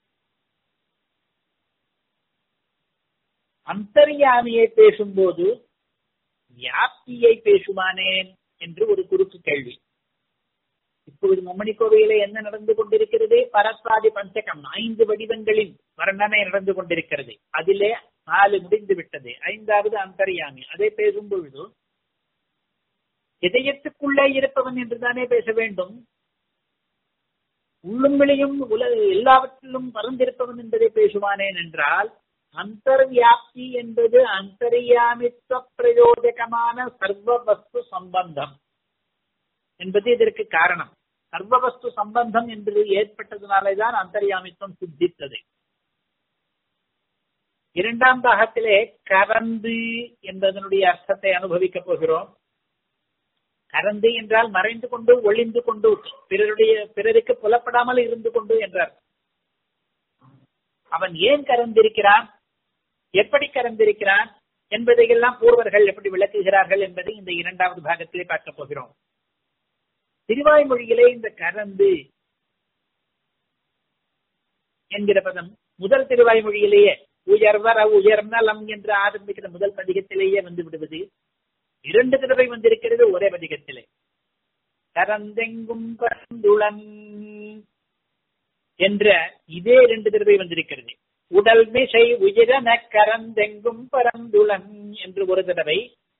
அந்தர்யாமியை பேசும்போது வியாப்தியை பேசுமானேன் என்று ஒரு குறுக்கு கேள்வி இப்பொழுது மும்மணி கோவையிலே என்ன நடந்து கொண்டிருக்கிறது பரஸ்வாதி பஞ்சகம் ஐந்து வடிவங்களின் வர்ணனை நடந்து கொண்டிருக்கிறது அதிலே நாலு முடிந்து விட்டது ஐந்தாவது அந்தர்யாமி அதை பேசும் பொழுது இதயத்துக்குள்ளே இருப்பவன் என்றுதானே பேச வேண்டும் உள்ளும் வெளியும் உலக எல்லாவற்றிலும் பறந்திருப்பவன் என்பதை பேசுவானேன் என்றால் அந்தர்வியாப்தி என்பது அந்தர்யாமித்துவ பிரயோஜகமான சர்வ வஸ்து சம்பந்தம் என்பது இதற்கு காரணம் சர்வவஸ்து சம்பந்தம் என்று ஏற்பட்டதுனாலேதான் அந்தர்யாமித்துவம் சித்தித்தது இரண்டாம் பாகத்திலே கரந்து என்பதனுடைய அர்த்தத்தை அனுபவிக்கப் போகிறோம் கரந்து என்றால் மறைந்து கொண்டு ஒளிந்து கொண்டு பிறருடைய பிறருக்கு புலப்படாமல் இருந்து கொண்டு என்றார் அவன் ஏன் கறந்திருக்கிறான் எப்படி கறந்திருக்கிறான் என்பதையெல்லாம் பூர்வர்கள் எப்படி விளக்குகிறார்கள் என்பதை இந்த இரண்டாவது பாகத்திலே பார்க்க போகிறோம் திருவாய்மொழியிலே இந்த கரந்து என்கிற பதம் முதல் திருவாய்மொழியிலேயே உயர்வர உயர்நலம் என்று ஆரம்பிக்கிற முதல் பதிகத்திலேயே வந்து விடுவது இரண்டு தடவை வந்திருக்கிறது ஒரே பதிகத்திலே கரந்தெங்கும் பரந்துளன் என்ற இதே இரண்டு தடவை வந்திருக்கிறது உடல் மிசை உயிரன கரந்தெங்கும் பரந்துளன் என்று ஒரு தடவை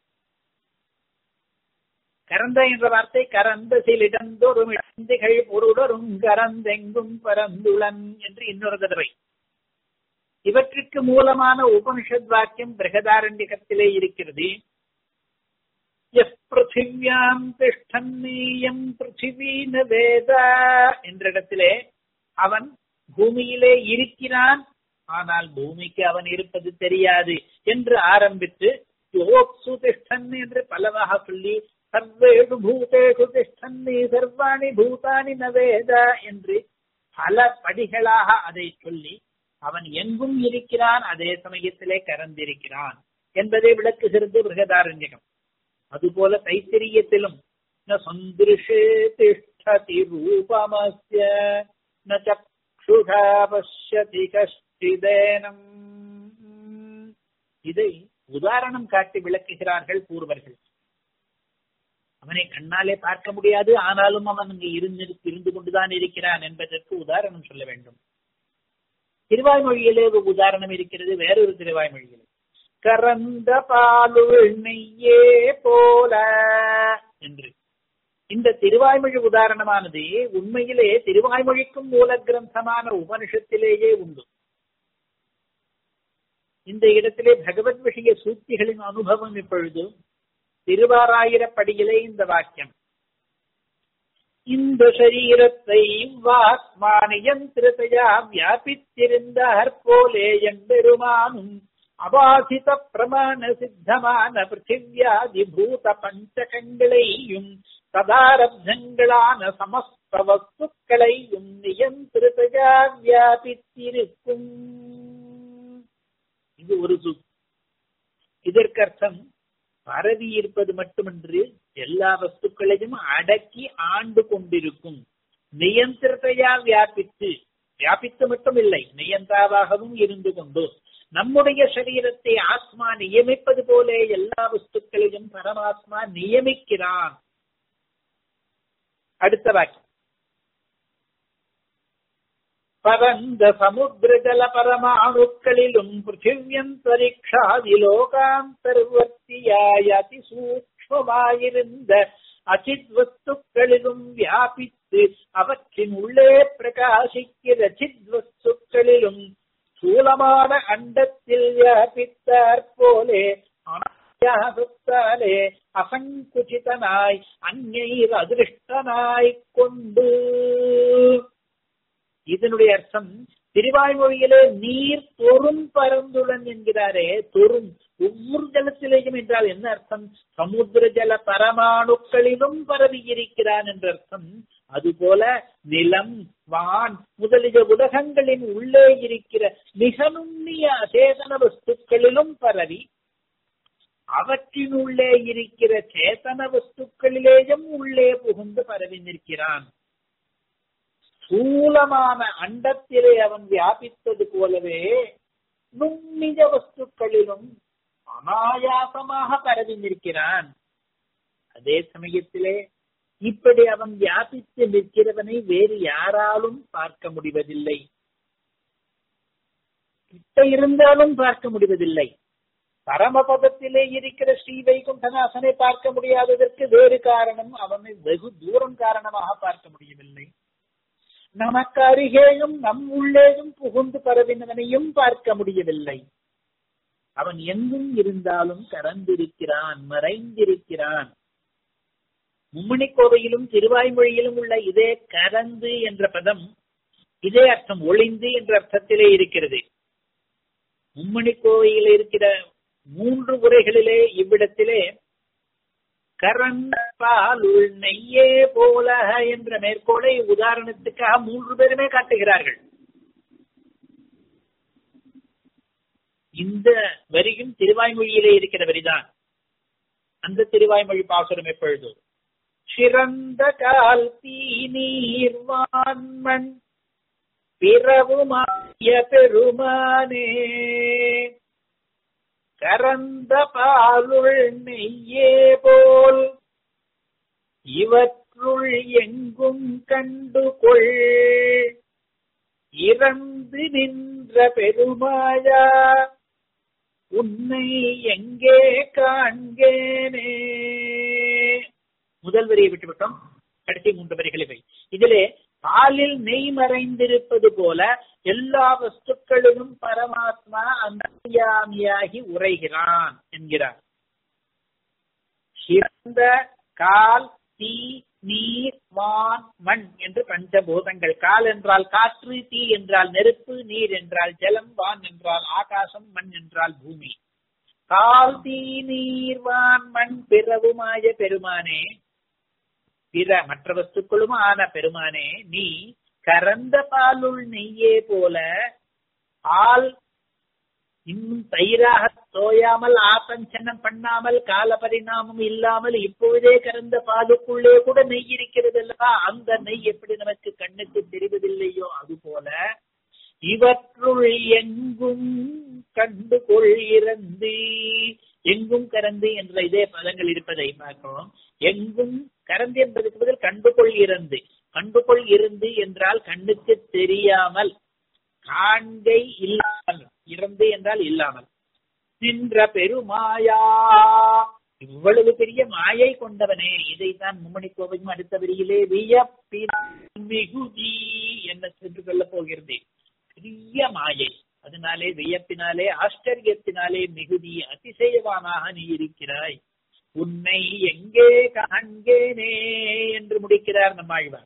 கரந்த என்ற வார்த்தை கரந்த சிலிடந்தொரும் இடந்திகள் பொருடரும் கரந்தெங்கும் பரந்துளன் என்று இன்னொரு தடவை இவற்றுக்கு மூலமான உபனிஷத் வாக்கியம் பிரகதாரண்யகத்திலே இருக்கிறது பிருத்திவியாம் திஷ்டன்னீயம் பிருத்திவீன வேத என்ற இடத்திலே அவன் பூமியிலே இருக்கிறான் ஆனால் பூமிக்கு அவன் இருப்பது தெரியாது என்று ஆரம்பித்து யோக்சு திஷ்டன் என்று பலவாக சொல்லி சர்வேஷு பூதேஷு திஷ்டன்னி சர்வாணி பூதானி நவேத என்று பல படிகளாக அதை சொல்லி அவன் எங்கும் இருக்கிறான் அதே சமயத்திலே கறந்திருக்கிறான் என்பதை விளக்குகிறது பிருகதாரண்யகம் அதுபோல தைத்திரியத்திலும் ந சந்திருஷே திஷ்டதி ரூபமஸ்ய ந சக்ஷுஷா பஷ்யதி கஷ்டிதேனம் இதை உதாரணம் காட்டி விளக்குகிறார்கள் பூர்வர்கள் அவனை கண்ணாலே பார்க்க முடியாது ஆனாலும் அவன் அங்கு இருந்து இருந்து கொண்டுதான் இருக்கிறான் என்பதற்கு உதாரணம் சொல்ல வேண்டும் திருவாய்மொழியிலே ஒரு உதாரணம் இருக்கிறது வேறொரு திருவாய்மொழியிலே கரந்த பாலுள் நெய்யே போல என்று இந்த திருவாய்மொழி உதாரணமானது உண்மையிலே திருவாய்மொழிக்கும் மூல கிரந்தமான உபனிஷத்திலேயே உண்டு இந்த இடத்திலே பகவத் விஷய சூக்திகளின் அனுபவம் இப்பொழுது திருவாராயிரப்படியிலே இந்த வாக்கியம் இந்த சரீரத்தை வாத்மானியந்திரத்தையா வியாபித்திருந்தார் போலே எம்பெருமானும் அபாசித பிரமாண சித்தமான பிருத்திவியாதி பூத பஞ்சகங்களையும் சதாரப்தங்களான சமஸ்த வஸ்துக்களையும் நியந்திரத்தையா வியாபித்திருக்கும் இது ஒரு சூக் இதற்கர்த்தம் பரவி இருப்பது மட்டுமன்று எல்லா வஸ்துக்களையும் அடக்கி ஆண்டு கொண்டிருக்கும் நியந்திரத்தையா வியாபித்து வியாபித்து மட்டும் இல்லை நியந்தாவாகவும் இருந்து கொண்டு நம்முடைய சரீரத்தை ஆத்மா நியமிப்பது போல எல்லா வஸ்துக்களையும் பரமாத்மா நியமிக்கிறான் அடுத்த வாக்கியம் பரந்த சமுத்திர ஜல பரமாணுக்களிலும் பிருத்திவியந்தரிக்ஷாதிலோகாந்தர்வர்த்தியாய் அதி சூக்மமாயிருந்த அச்சித் வஸ்துக்களிலும் வியாபித்து அவற்றின் உள்ளே பிரகாசிக்கிற சித் வஸ்துக்களிலும் ஸ்தூலமான அண்டத்தில் வியாபித்தாற் போலே அனாயாசத்தாலே அசங்குச்சிதனாய் அந்நீர் அதிருஷ்டனாய் கொண்டு இதனுடைய அர்த்தம் திருவாய்மொழியிலே நீர் தொறும் பரந்துடன் என்கிறாரே தொறும் ஒவ்வொரு ஜலத்திலேயும் என்றால் என்ன அர்த்தம் சமுத்திர ஜல பரமாணுக்களிலும் பரவி இருக்கிறான் என்ற அர்த்தம் அதுபோல நிலம் வான் முதலிய உலகங்களின் உள்ளே இருக்கிற மிக நுண்ணிய அசேதன வஸ்துக்களிலும் பரவி அவற்றினுள்ளே இருக்கிற சேதன வஸ்துக்களிலேயும் உள்ளே புகுந்து பரவி நிற்கிறான் ஸ்தூலமான அண்டத்திலே அவன் வியாபித்தது போலவே நுண்ணிய வஸ்துக்களிலும் அனாயாசமாக பரவி நிற்கிறான் அதே சமயத்திலே இப்படி அவன் வியாபித்து நிற்கிறவனை வேறு யாராலும் பார்க்க முடிவதில்லை கிட்ட இருந்தாலும் பார்க்க முடிவதில்லை பரமபதத்திலே இருக்கிற ஸ்ரீ வைகுண்டநாசனை பார்க்க முடியாததற்கு வேறு காரணம் அவனை வெகு தூரம் காரணமாக பார்க்க முடியவில்லை நமக்கு அருகேயும் நம் உள்ளேயும் புகுந்து பரவினவனையும் பார்க்க முடியவில்லை அவன் எங்கும் இருந்தாலும் கறந்திருக்கிறான் மறைந்திருக்கிறான் மும்மணி கோவையிலும் திருவாய்மொழியிலும் உள்ள இதே கறந்து என்ற பதம் இதே அர்த்தம் ஒளிந்து என்ற அர்த்தத்திலே இருக்கிறது மும்மணி கோவையில் இருக்கிற மூன்று உரைகளிலே இவ்விடத்திலே கரந்த பாலுள் நெய்யே போல என்ற மேற்கோளை உதாரணத்துக்காக மூன்று பேருமே காட்டுகிறார்கள் இந்த வரியும் திருவாய்மொழியிலே இருக்கிற வரிதான் அந்த திருவாய்மொழி பாசுரம் எப்பொழுது சிறந்த கால் தீ நீர்வான்மண் பிறவுமாய பெருமானே கரந்த பாலுள் நெய்யே போல் இவற்றுள் எங்கும் கண்டு கொள் இறந்து நின்ற பெருமாயா உன்னை எங்கே காண்கேனே முதல் வரியை விட்டுவிட்டோம் கடைசி மூன்று வரிகளை வை இதிலே பாலில் நெய் மறைந்திருப்பது போல எல்லா வஸ்துக்களிலும் பரமாத்மா அந்தர்யாமியாகி உரைகிறான் என்கிறார் சிறந்த கால் தீ நீர் வான் மண் என்று பஞ்சபூதங்கள் கால் என்றால் காற்று தீ என்றால் நெருப்பு நீர் என்றால் ஜலம் வான் என்றால் ஆகாசம் மண் என்றால் பூமி கால் தீ நீர் வான் மண் பிறவுமாய பெருமானே பிற மற்ற வஸ்துக்களும் ஆன பெருமானே நீ கரந்த பாலுள் நெய்யே போல ஆள் இன்னும் தயிராக தோயாமல் ஆபஞ்சனம் பண்ணாமல் கால பரிணாமம் இல்லாமல் இப்பொழுதே கறந்த பாலுக்குள்ளே கூட நெய் இருக்கிறது அல்லவா அந்த நெய் எப்படி நமக்கு கண்ணுக்கு தெரிவதில்லையோ அது போல இவற்றுள் எங்கும் கண்டு கொள்கிறது எங்கும் கரந்து என்ற இதே பதங்கள் இருப்பதை பார்க்கிறோம் எங்கும் கரந்து என்பதற்கு பதில் கண்டுகொள் இறந்து கண்டுகொள் இருந்து என்றால் கண்ணுக்கு தெரியாமல் காண்கை இல்லாமல் இறந்து என்றால் இல்லாமல் நின்ற பெருமாயா இவ்வளவு பெரிய மாயை கொண்டவனே இதைத்தான் மும்மணி கோவையும் அடுத்த வரியிலே வியப்பிகுதி என்ன சென்று கொள்ளப் போகிறது பெரிய மாயை அதனாலே வியப்பினாலே ஆச்சரியத்தினாலே மிகுதி அதிசயவானாக நீ இருக்கிறாய் உன்னை எங்கே காண்கேனே என்று முடிக்கிறார் நம்மாழ்வார்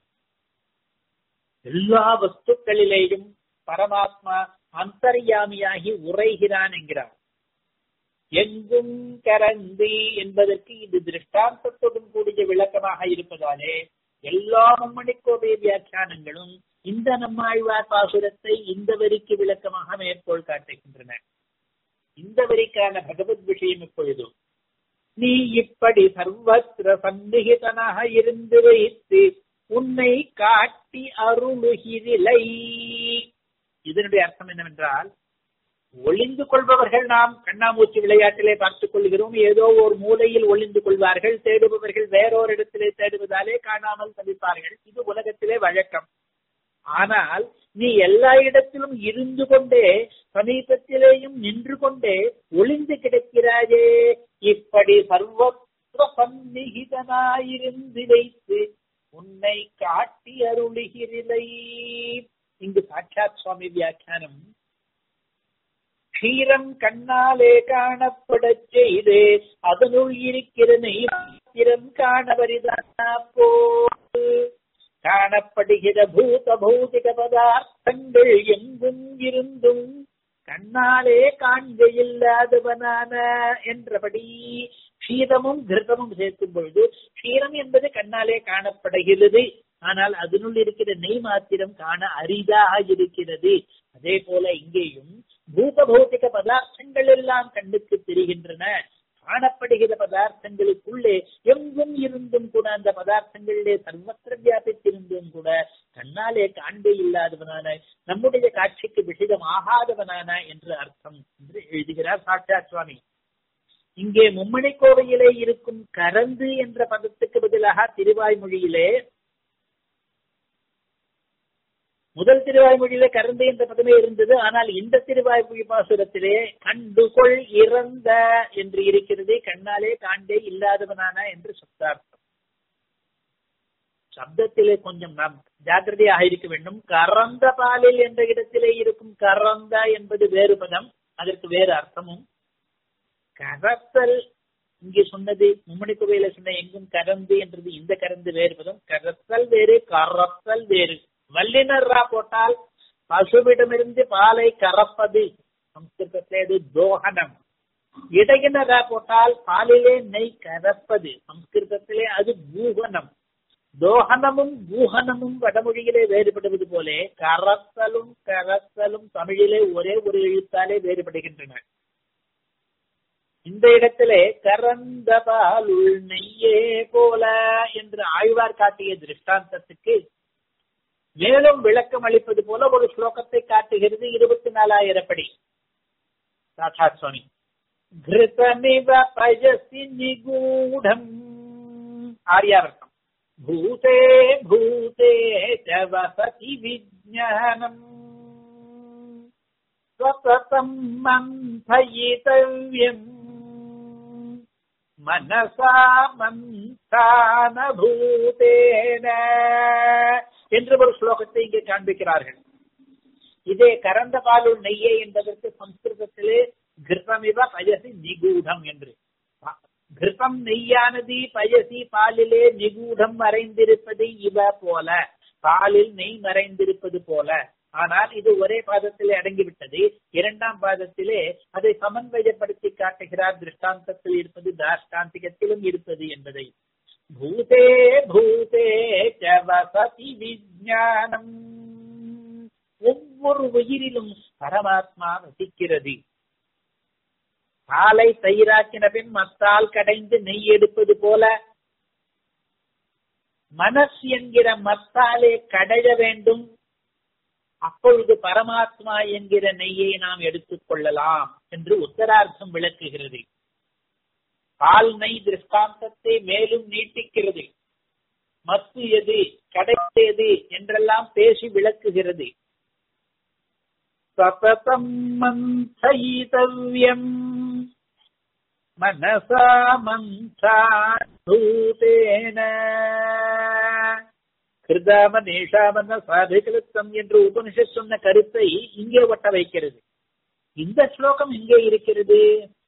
எல்லா வஸ்துக்களிலேயும் பரமாத்மா அந்தர்யாமியாகி உரைகிறான் என்கிறார் எங்கும் கரந்து என்பதற்கு இது திருஷ்டாந்தத்துடன் கூடிய விளக்கமாக இருப்பதாலே எல்லா நம்மணிக்கோபே வியாக்கியானங்களும் இந்த நம்மாழ்வார் பாசுரத்தை இந்த வரிக்கு விளக்கமாக மேற்கோள் காட்டுகின்றன இந்த வரிக்கான பகவத் விஷயம் இப்பொழுது நீ இப்படி சர்வத்திர சந்நிகிதனாக இருந்து வைத்து உன்னை காட்டி அருளுகிறிலை இதனுடைய அர்த்தம் என்னவென்றால் ஒளிந்து கொள்பவர்கள் நாம் கண்ணாமூச்சி விளையாட்டிலே பார்த்துக் கொள்கிறோம் ஏதோ ஒரு மூலையில் ஒளிந்து கொள்வார்கள் தேடுபவர்கள் வேறொரு இடத்திலே தேடுவதாலே காணாமல் தவிப்பார்கள் இது உலகத்திலே வழக்கம் ஆனால் நீ எல்லா இடத்திலும் இருந்து கொண்டே சமீபத்திலேயும் நின்று கொண்டே ஒளிந்து கிடக்கிறாயே இப்படி சர்வத்வ சந்நிகிதனாயிருந்து வைத்து உன்னை காட்டி அருளுகிறிலை இங்கு சாட்சாத் சுவாமி வியாக்கியானம் க்ஷீரம் கண்ணாலே காணப்படச் செய்து அதனுள் இருக்கிற நெய்த்திரம் காணவரிதானா போல் காணப்படுகிற பூத பௌதிக பதார்த்தங்கள் எங்கும் இருந்தும் கண்ணாலே காண்க இல்லாதவனான என்றபடி க்ஷீரமும் கிருதமும் சேர்க்கும் பொழுது க்ஷீரம் என்பது கண்ணாலே காணப்படுகிறது ஆனால் அதனுள் இருக்கிற நெய் மாத்திரம் காண அரிதாக இருக்கிறது அதே போல இங்கேயும் பூத பௌத்திக பதார்த்தங்கள் எல்லாம் கண்ணுக்கு தெரிகின்றன காணப்படுகிற பதார்த்தங்களுக்குள்ளே எங்கும் இருந்தும் கூட அந்த பதார்த்தங்களிலே சர்வத்திர வியாபித்திருந்தும் கூட கண்ணாலே காண்பே இல்லாதவனான நம்முடைய காட்சிக்கு விஷயம் ஆகாதவனான என்று அர்த்தம் என்று எழுதுகிறார் சாட்சாத் சுவாமி இங்கே மும்மணி கோவையிலே இருக்கும் கரந்து என்ற பதத்துக்கு பதிலாக திருவாய்மொழியிலே முதல் திருவாய்மொழியிலே கரந்து என்ற பதமே இருந்தது ஆனால் இந்த திருவாய்மொழி பாசுரத்திலே கண்டுகொள் இறந்த என்று இருக்கிறது கண்ணாலே காண்டே இல்லாதவனான என்று சப்தார்த்தம் சப்தத்திலே கொஞ்சம் நாம் ஜாக்கிரதையாக இருக்க வேண்டும் கறந்த பாலில் என்ற இடத்திலே இருக்கும் கறந்த என்பது வேறு பதம் அதற்கு வேறு அர்த்தமும் கரத்தல் இங்கே சொன்னது மும்மணி குவையில சொன்ன எங்கும் கறந்து என்றது இந்த கறந்து வேறு பதம் கரத்தல் வேறு கரத்தல் வேறு வல்லினர் ரா போட்டால் பசுவிடமிருந்து பாலை கறப்பது சம்ஸ்கிருதத்திலே அது தோகனம் இடையினர் ரா போட்டால் பாலிலே நெய் கறப்பது சம்ஸ்கிருதத்திலே அது பூகனம் தோகனமும் பூகனமும் வடமொழியிலே வேறுபடுவது போலே கரத்தலும் கரத்தலும் தமிழிலே ஒரே ஒரு எழுத்தாலே வேறுபடுகின்றன இந்த இடத்திலே கரந்த பாலுள் நெய்யே போல என்று ஆழ்வார் காட்டிய திருஷ்டாந்தத்துக்கு மேலும் விளக்கம் அளிப்பது போல ஒரு ஸ்லோகத்தை காட்டுகிறது இருபத்தி நாலாயிரப்படி சாட்சாத் சுவாமி கிருதமிவ பஜசி நிகூடம் ஆர்யாவர்த்தம் பூதே பூதே ச வசதி விஜானம் ஸ்வதம் மந்தயிதவ்யம் மனசா மந்தான பூதேன என்று ஒரு ஸ்லோகத்தை இங்கே காண்பிக்கிறார்கள் இதே கரந்த பாலுள் நெய்யே என்பதற்கு சம்ஸ்கிருதத்திலே கிருத்தமிவ பயசி நிகூடம் என்று கிருத்த ஸ்லோகம் நெய்யானது பயசி பாலிலே நிகூடம் மறைந்திருப்பது இவ போல பாலில் நெய் மறைந்திருப்பது போல ஆனால் இது ஒரே பாதத்திலே அடங்கிவிட்டது இரண்டாம் பாதத்திலே அதை சமன்வயப்படுத்தி காட்டுகிறார் திருஷ்டாந்தத்தில் இருப்பது தாஷ்டாந்திகத்திலும் இருப்பது என்பதை பூதே பூதே ச வசதி விஜானம் ஒவ்வொரு உயிரிலும் பரமாத்மா வசிக்கிறது பாலை தயிராக்கின பின் மத்தால் கடைந்து நெய் எடுப்பது போல மனசு என்கிற மத்தாலே கடைய வேண்டும் அப்பொழுது பரமாத்மா என்கிற நெய்யை நாம் எடுத்துக் கொள்ளலாம் என்று உத்தரார்த்தம் விளக்குகிறது பால் நெய் திருஷ்டாந்தத்தை மேலும் நீட்டிக்கிறது மத்து எது கடைசி எது என்றெல்லாம் பேசி விளக்குகிறது சததம் மந்தயிதவ்யம் மனசா மந்தாூதேன கிருதாமனேஷாமன சாதிகளுத்தம் என்று உபனிஷத் சொன்ன கருத்தை இங்கே ஒட்ட வைக்கிறது இந்த ஸ்லோகம் இங்கே இருக்கிறது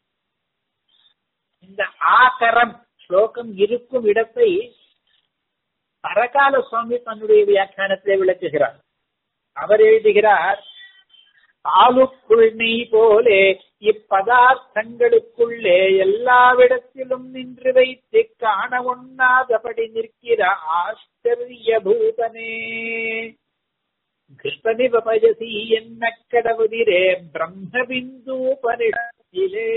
இந்த ஆகரம் ஸ்லோகம் இருக்கும் இடத்தை பரகால சுவாமி தன்னுடைய வியாக்கியானத்திலே விளக்குகிறார் அவர் எழுதுகிறார் ஆளுக்குள் நீ போலே இப்பதார்த்தங்களுக்குள்ளே எல்லாவிடத்திலும் நின்று வைத்து காண ஒண்ணாதபடி நிற்கிற ஆச்சரிய பூதனே கிருஷ்ணனிவ பயசி என்ன கடவுதிரே பிரம்மபிந்து பரிஷத்திலே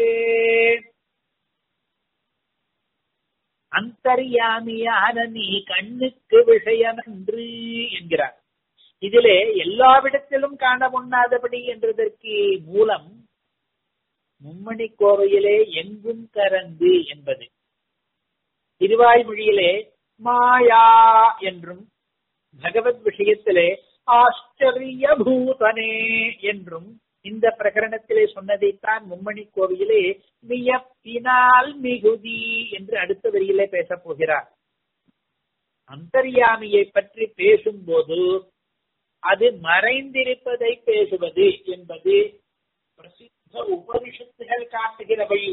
அந்தரியாமியான நீ கண்ணுக்கு விஷயனன்று என்கிறார் இதிலே எல்லாவிடத்திலும் காண உண்ணாதபடி என்றதற்கு மூலம் மும்மணி கோவையிலே எங்கும் கரந்து என்பது திருவாய்மொழியிலே மாயா என்றும் பகவத் விஷயத்திலே ஆச்சரிய பூதனே என்றும் இந்த பிரகரணத்திலே சொன்னதைத்தான் மும்மணி கோவிலே வியப்பினால் மிகுதி என்று அடுத்த வரியிலே பேசப் போகிறார் அந்தர்யாமியை பற்றி பேசும்போது அது மறைந்திருப்பதை பேசுவது என்பது பிரசித்த உபனிஷத்துகள் காட்டுகிற வழி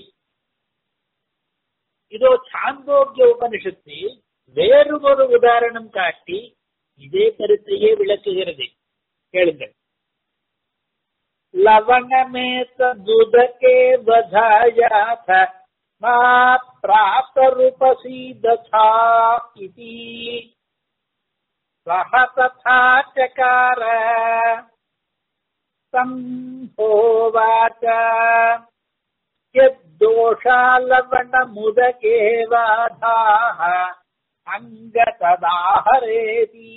இதோ சாந்தோக்கிய உபனிஷத்து வேறு ஒரு உதாரணம் காட்டி இதே கருத்தையே விளக்குகிறது கேளுங்கள் लवणमेतदुदके वधायाथ मा प्रातरुपसीदथा इति सः तथा चकार सम्भोवाच यद्दोषालवणमुदके वाधाः अङ्गतदाहरेति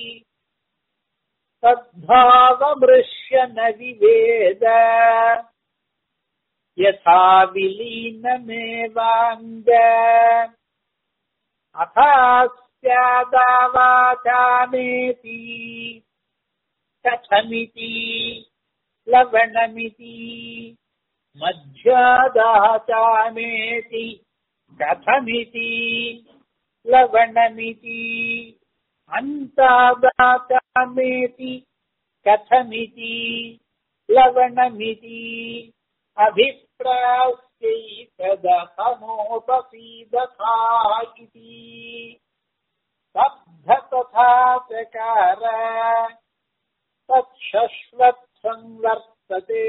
तद्भावमृश्य न विवेद यथा विलीनमेवाङ्ग अथास्यादावाचामेति कथमिति लवणमिति मध्यादाचामेति कथमिति लवणमिति अन्तादाचामेति कथमिति लवणमिति अभिप्रायैतदथमोपसीदथा इति स्तब्ध तथा चकार तच्छश्वत् संवर्तते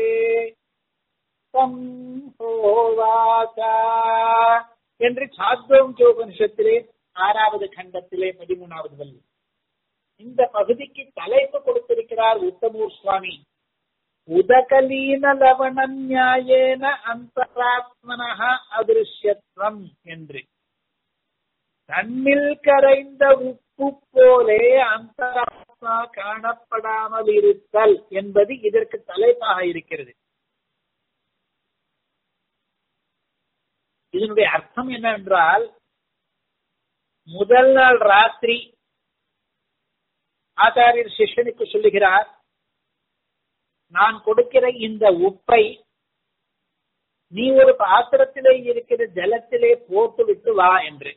संहोवाच என்று சாத்தோங்கிய உபனிஷத்திலே ஆறாவது கண்டத்திலே பதிமூணாவது வள்ளி இந்த பகுதிக்கு தலைப்பு கொடுத்திருக்கிறார் உத்தமூர் சுவாமி உதகலீன லவண நியாயேன அந்தராத்மனக அதிருஷ்யத்வம் என்று தன்னில் கரைந்த உப்பு போலே அந்தராத்மா காணப்படாமல் இருத்தல் என்பது இதற்கு தலைப்பாக இருக்கிறது இதனுடைய அர்த்தம் என்னவென்றால் முதல் நாள் ராத்திரி ஆச்சாரியர் சிஷ்யனுக்கு சொல்லுகிறார் நான் கொடுக்கிற இந்த உப்பை நீ ஒரு பாத்திரத்திலே இருக்கிற ஜலத்திலே போட்டு விட்டு வா என்று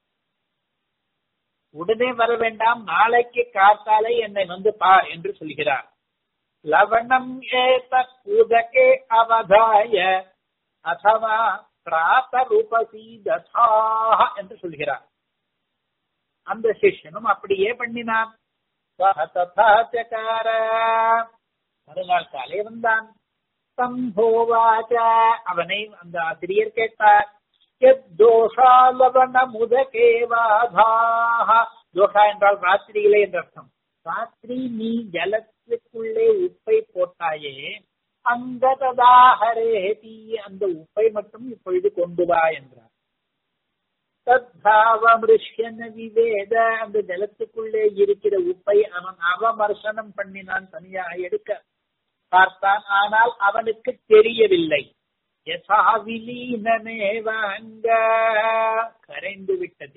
உடனே வர வேண்டாம் நாளைக்கு காத்தாலே என்னை வந்து பார் என்று சொல்கிறார் லவணம் ஏத உதகே அவதாய அथवा பிராத்தருபசீததாக என்று சொல்கிறார் அந்த சிஷ்யனும் அப்படியே பண்ணினான் ததாச்சகார மறுநாள் காலை வந்தான் சம்போவாச்ச அவனை அந்த ஆசிரியர் கேட்டார் தோஷாலவன முதகேவாதாக தோஷா என்றால் ராத்திரியிலே என்ற அர்த்தம் ராத்திரி நீ ஜலத்துக்குள்ளே உப்பை போட்டாயே அங்கததாகரேதி அந்த உப்பை மட்டும் இப்பொழுது கொண்டு வா என்றார் தத்தாவமிருஷ்யன விவேத அந்த ஜலத்துக்குள்ளே இருக்கிற உப்பை அவன் அவமர்சனம் பண்ணினான் தனியாக எடுக்க பார்த்தான் ஆனால் அவனுக்கு தெரியவில்லை யசாவிலீனமேவாங்க கரைந்து விட்டது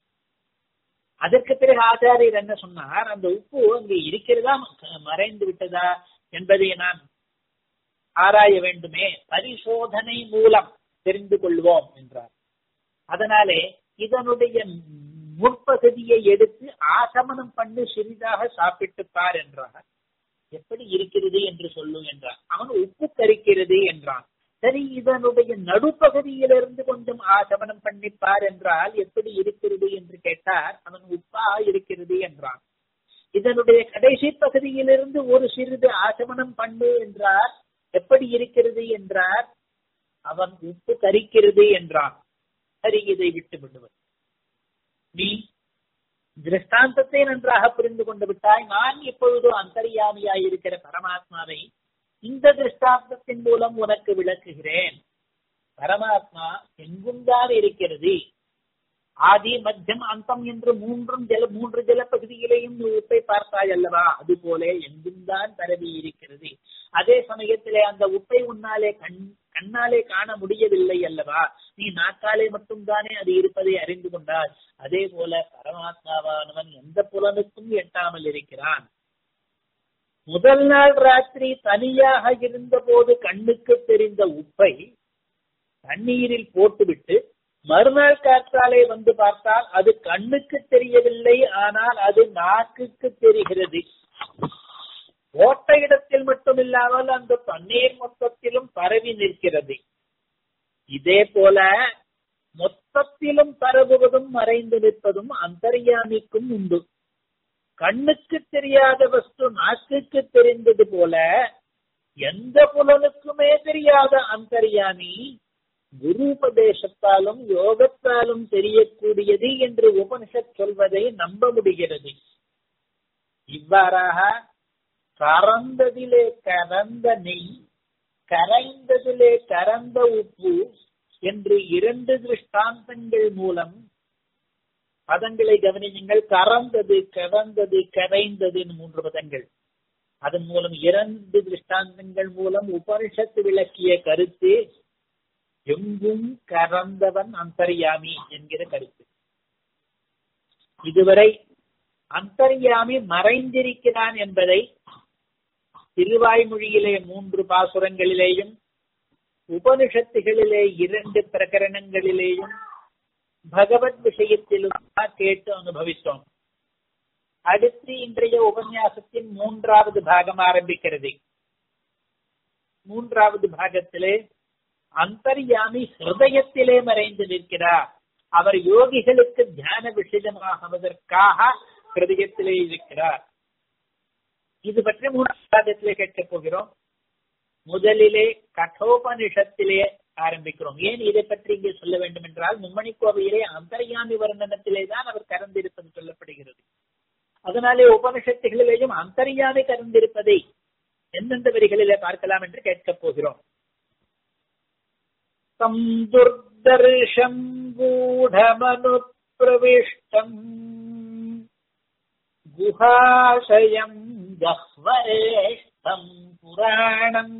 அதற்கு பிறகு ஆச்சாரியர் என்ன சொன்னார் அந்த உப்பு அங்கு இருக்கிறதா மறைந்து விட்டதா என்பதை நான் ஆராய வேண்டுமே பரிசோதனை மூலம் தெரிந்து கொள்வோம் என்றார் அதனாலே இதனுடைய முற்பகுதியை எடுத்து ஆசமனம் பண்ணி சிறிதாக சாப்பிட்டு பார் என்றார் எப்படி இருக்கிறது என்று சொல்லு என்றார் அவன் உப்பு கரிக்கிறது என்றான் சரி இதனுடைய நடுப்பகுதியிலிருந்து கொஞ்சம் ஆசமனம் பண்ணிப்பார் என்றால் எப்படி இருக்கிறது என்று கேட்டார் அவன் உப்பா இருக்கிறது என்றான் இதனுடைய கடைசி பகுதியிலிருந்து ஒரு சிறிது ஆசமனம் பண்ணு என்றார் எப்படி இருக்கிறது என்றார் அவன் உப்பு கரிக்கிறது என்றான் சரி இதை விட்டு விடுவது நீ திருஷ்டாந்தத்தை நன்றாக புரிந்து கொண்டு விட்டாய் நான் இப்பொழுது அந்தரியாமியாய் இருக்கிற பரமாத்மாவை இந்த திருஷ்டாந்தத்தின் மூலம் உனக்கு விளக்குகிறேன் பரமாத்மா எங்கும் தான் இருக்கிறது ஆதி மத்தியம் அந்தம் என்று மூன்றும் ஜல மூன்று ஜல பகுதியிலேயும் நீ உப்பை பார்த்தாய் அல்லவா அது போல எங்கும் தான் பரவி இருக்கிறது அதே சமயத்திலே அந்த உப்பை உன்னாலே கண் கண்ணாலே காண முடியவில்லை அல்லவா நீ நாக்காலே மட்டும் தானே அது இருப்பதை அறிந்து கொண்டால் அதே போல பரமாத்மாவானவன் எந்த புலனுக்கும் எட்டாமல் இருக்கிறான் முதல் நாள் ராத்திரி தனியாக இருந்த போது கண்ணுக்கு தெரிந்த உப்பை தண்ணீரில் போட்டுவிட்டு மறுநாள் காற்றாலே வந்து பார்த்தால் அது கண்ணுக்கு தெரியவில்லை ஆனால் அது நாக்குக்கு தெரிகிறது ஓட்ட இடத்தில் மட்டும் இல்லாமல் அந்த தண்ணீர் மொத்தத்திலும் பரவி நிற்கிறது இதே போல மொத்தத்திலும் பரவுவதும் மறைந்து நிற்பதும் அந்தர்யாமிக்கும் உண்டு கண்ணுக்கு தெரியாத வஸ்து நாக்குக்கு தெரிந்தது போல எந்த புலனுக்குமே தெரியாத அந்தர்யாமி குரு உபதேசத்தாலும் யோகத்தாலும் தெரியக்கூடியது என்று உபனிஷத் சொல்வதை நம்ப முடிகிறது இவ்வாறாக கறந்ததிலே கறந்த நெய் கரைந்ததிலே கறந்த உப்பு என்று இரண்டு திருஷ்டாந்தங்கள் மூலம் பதங்களை கவனியுங்கள் கறந்தது கறந்தது கரைந்தது மூன்று பதங்கள் அதன் மூலம் இரண்டு திருஷ்டாந்தங்கள் மூலம் உபனிஷத்து விளக்கிய கருத்து எங்கும் கறந்தவன் அந்தர்யாமி என்கிற கருத்து இதுவரை அந்தர்யாமி மறைந்திருக்கிறான் என்பதை திருவாய்மொழியிலே மூன்று பாசுரங்களிலேயும் உபனிஷத்துகளிலே இரண்டு பிரகரணங்களிலேயும் பகவத் விஷயத்திலும் கேட்டு அனுபவித்தோம் அடுத்து இன்றைய உபன்யாசத்தின் மூன்றாவது பாகம் ஆரம்பிக்கிறது மூன்றாவது பாகத்திலே அந்தர்யாமி ஹிருதயத்திலே மறைந்து நிற்கிறார் அவர் யோகிகளுக்கு தியான விஷயமாகுவதற்காக ஹிருதயத்திலே இருக்கிறார் இது பற்றி மூன்றாவது பாகத்திலே கேட்கப் போகிறோம் முதலிலே கட்டோபனிஷத்திலே ஆரம்பிக்கிறோம் ஏன் இதை பற்றி இங்கே சொல்ல வேண்டும் என்றால் மும்மணி கோவையிலே அந்தர்யாமி வர்ணனத்திலே தான் அவர் கறந்திருப்பது சொல்லப்படுகிறது அதனாலே உபனிஷத்துகளிலேயும் அந்தர்யாமி கறந்திருப்பதை எந்தெந்த வரிகளிலே பார்க்கலாம் என்று கேட்கப் போகிறோம் தம் துர்தர்ஷம் கூடமனு பிரவிஷ்டம் குஹாசயம் கஹ்வரேஷ்டம் புராணம்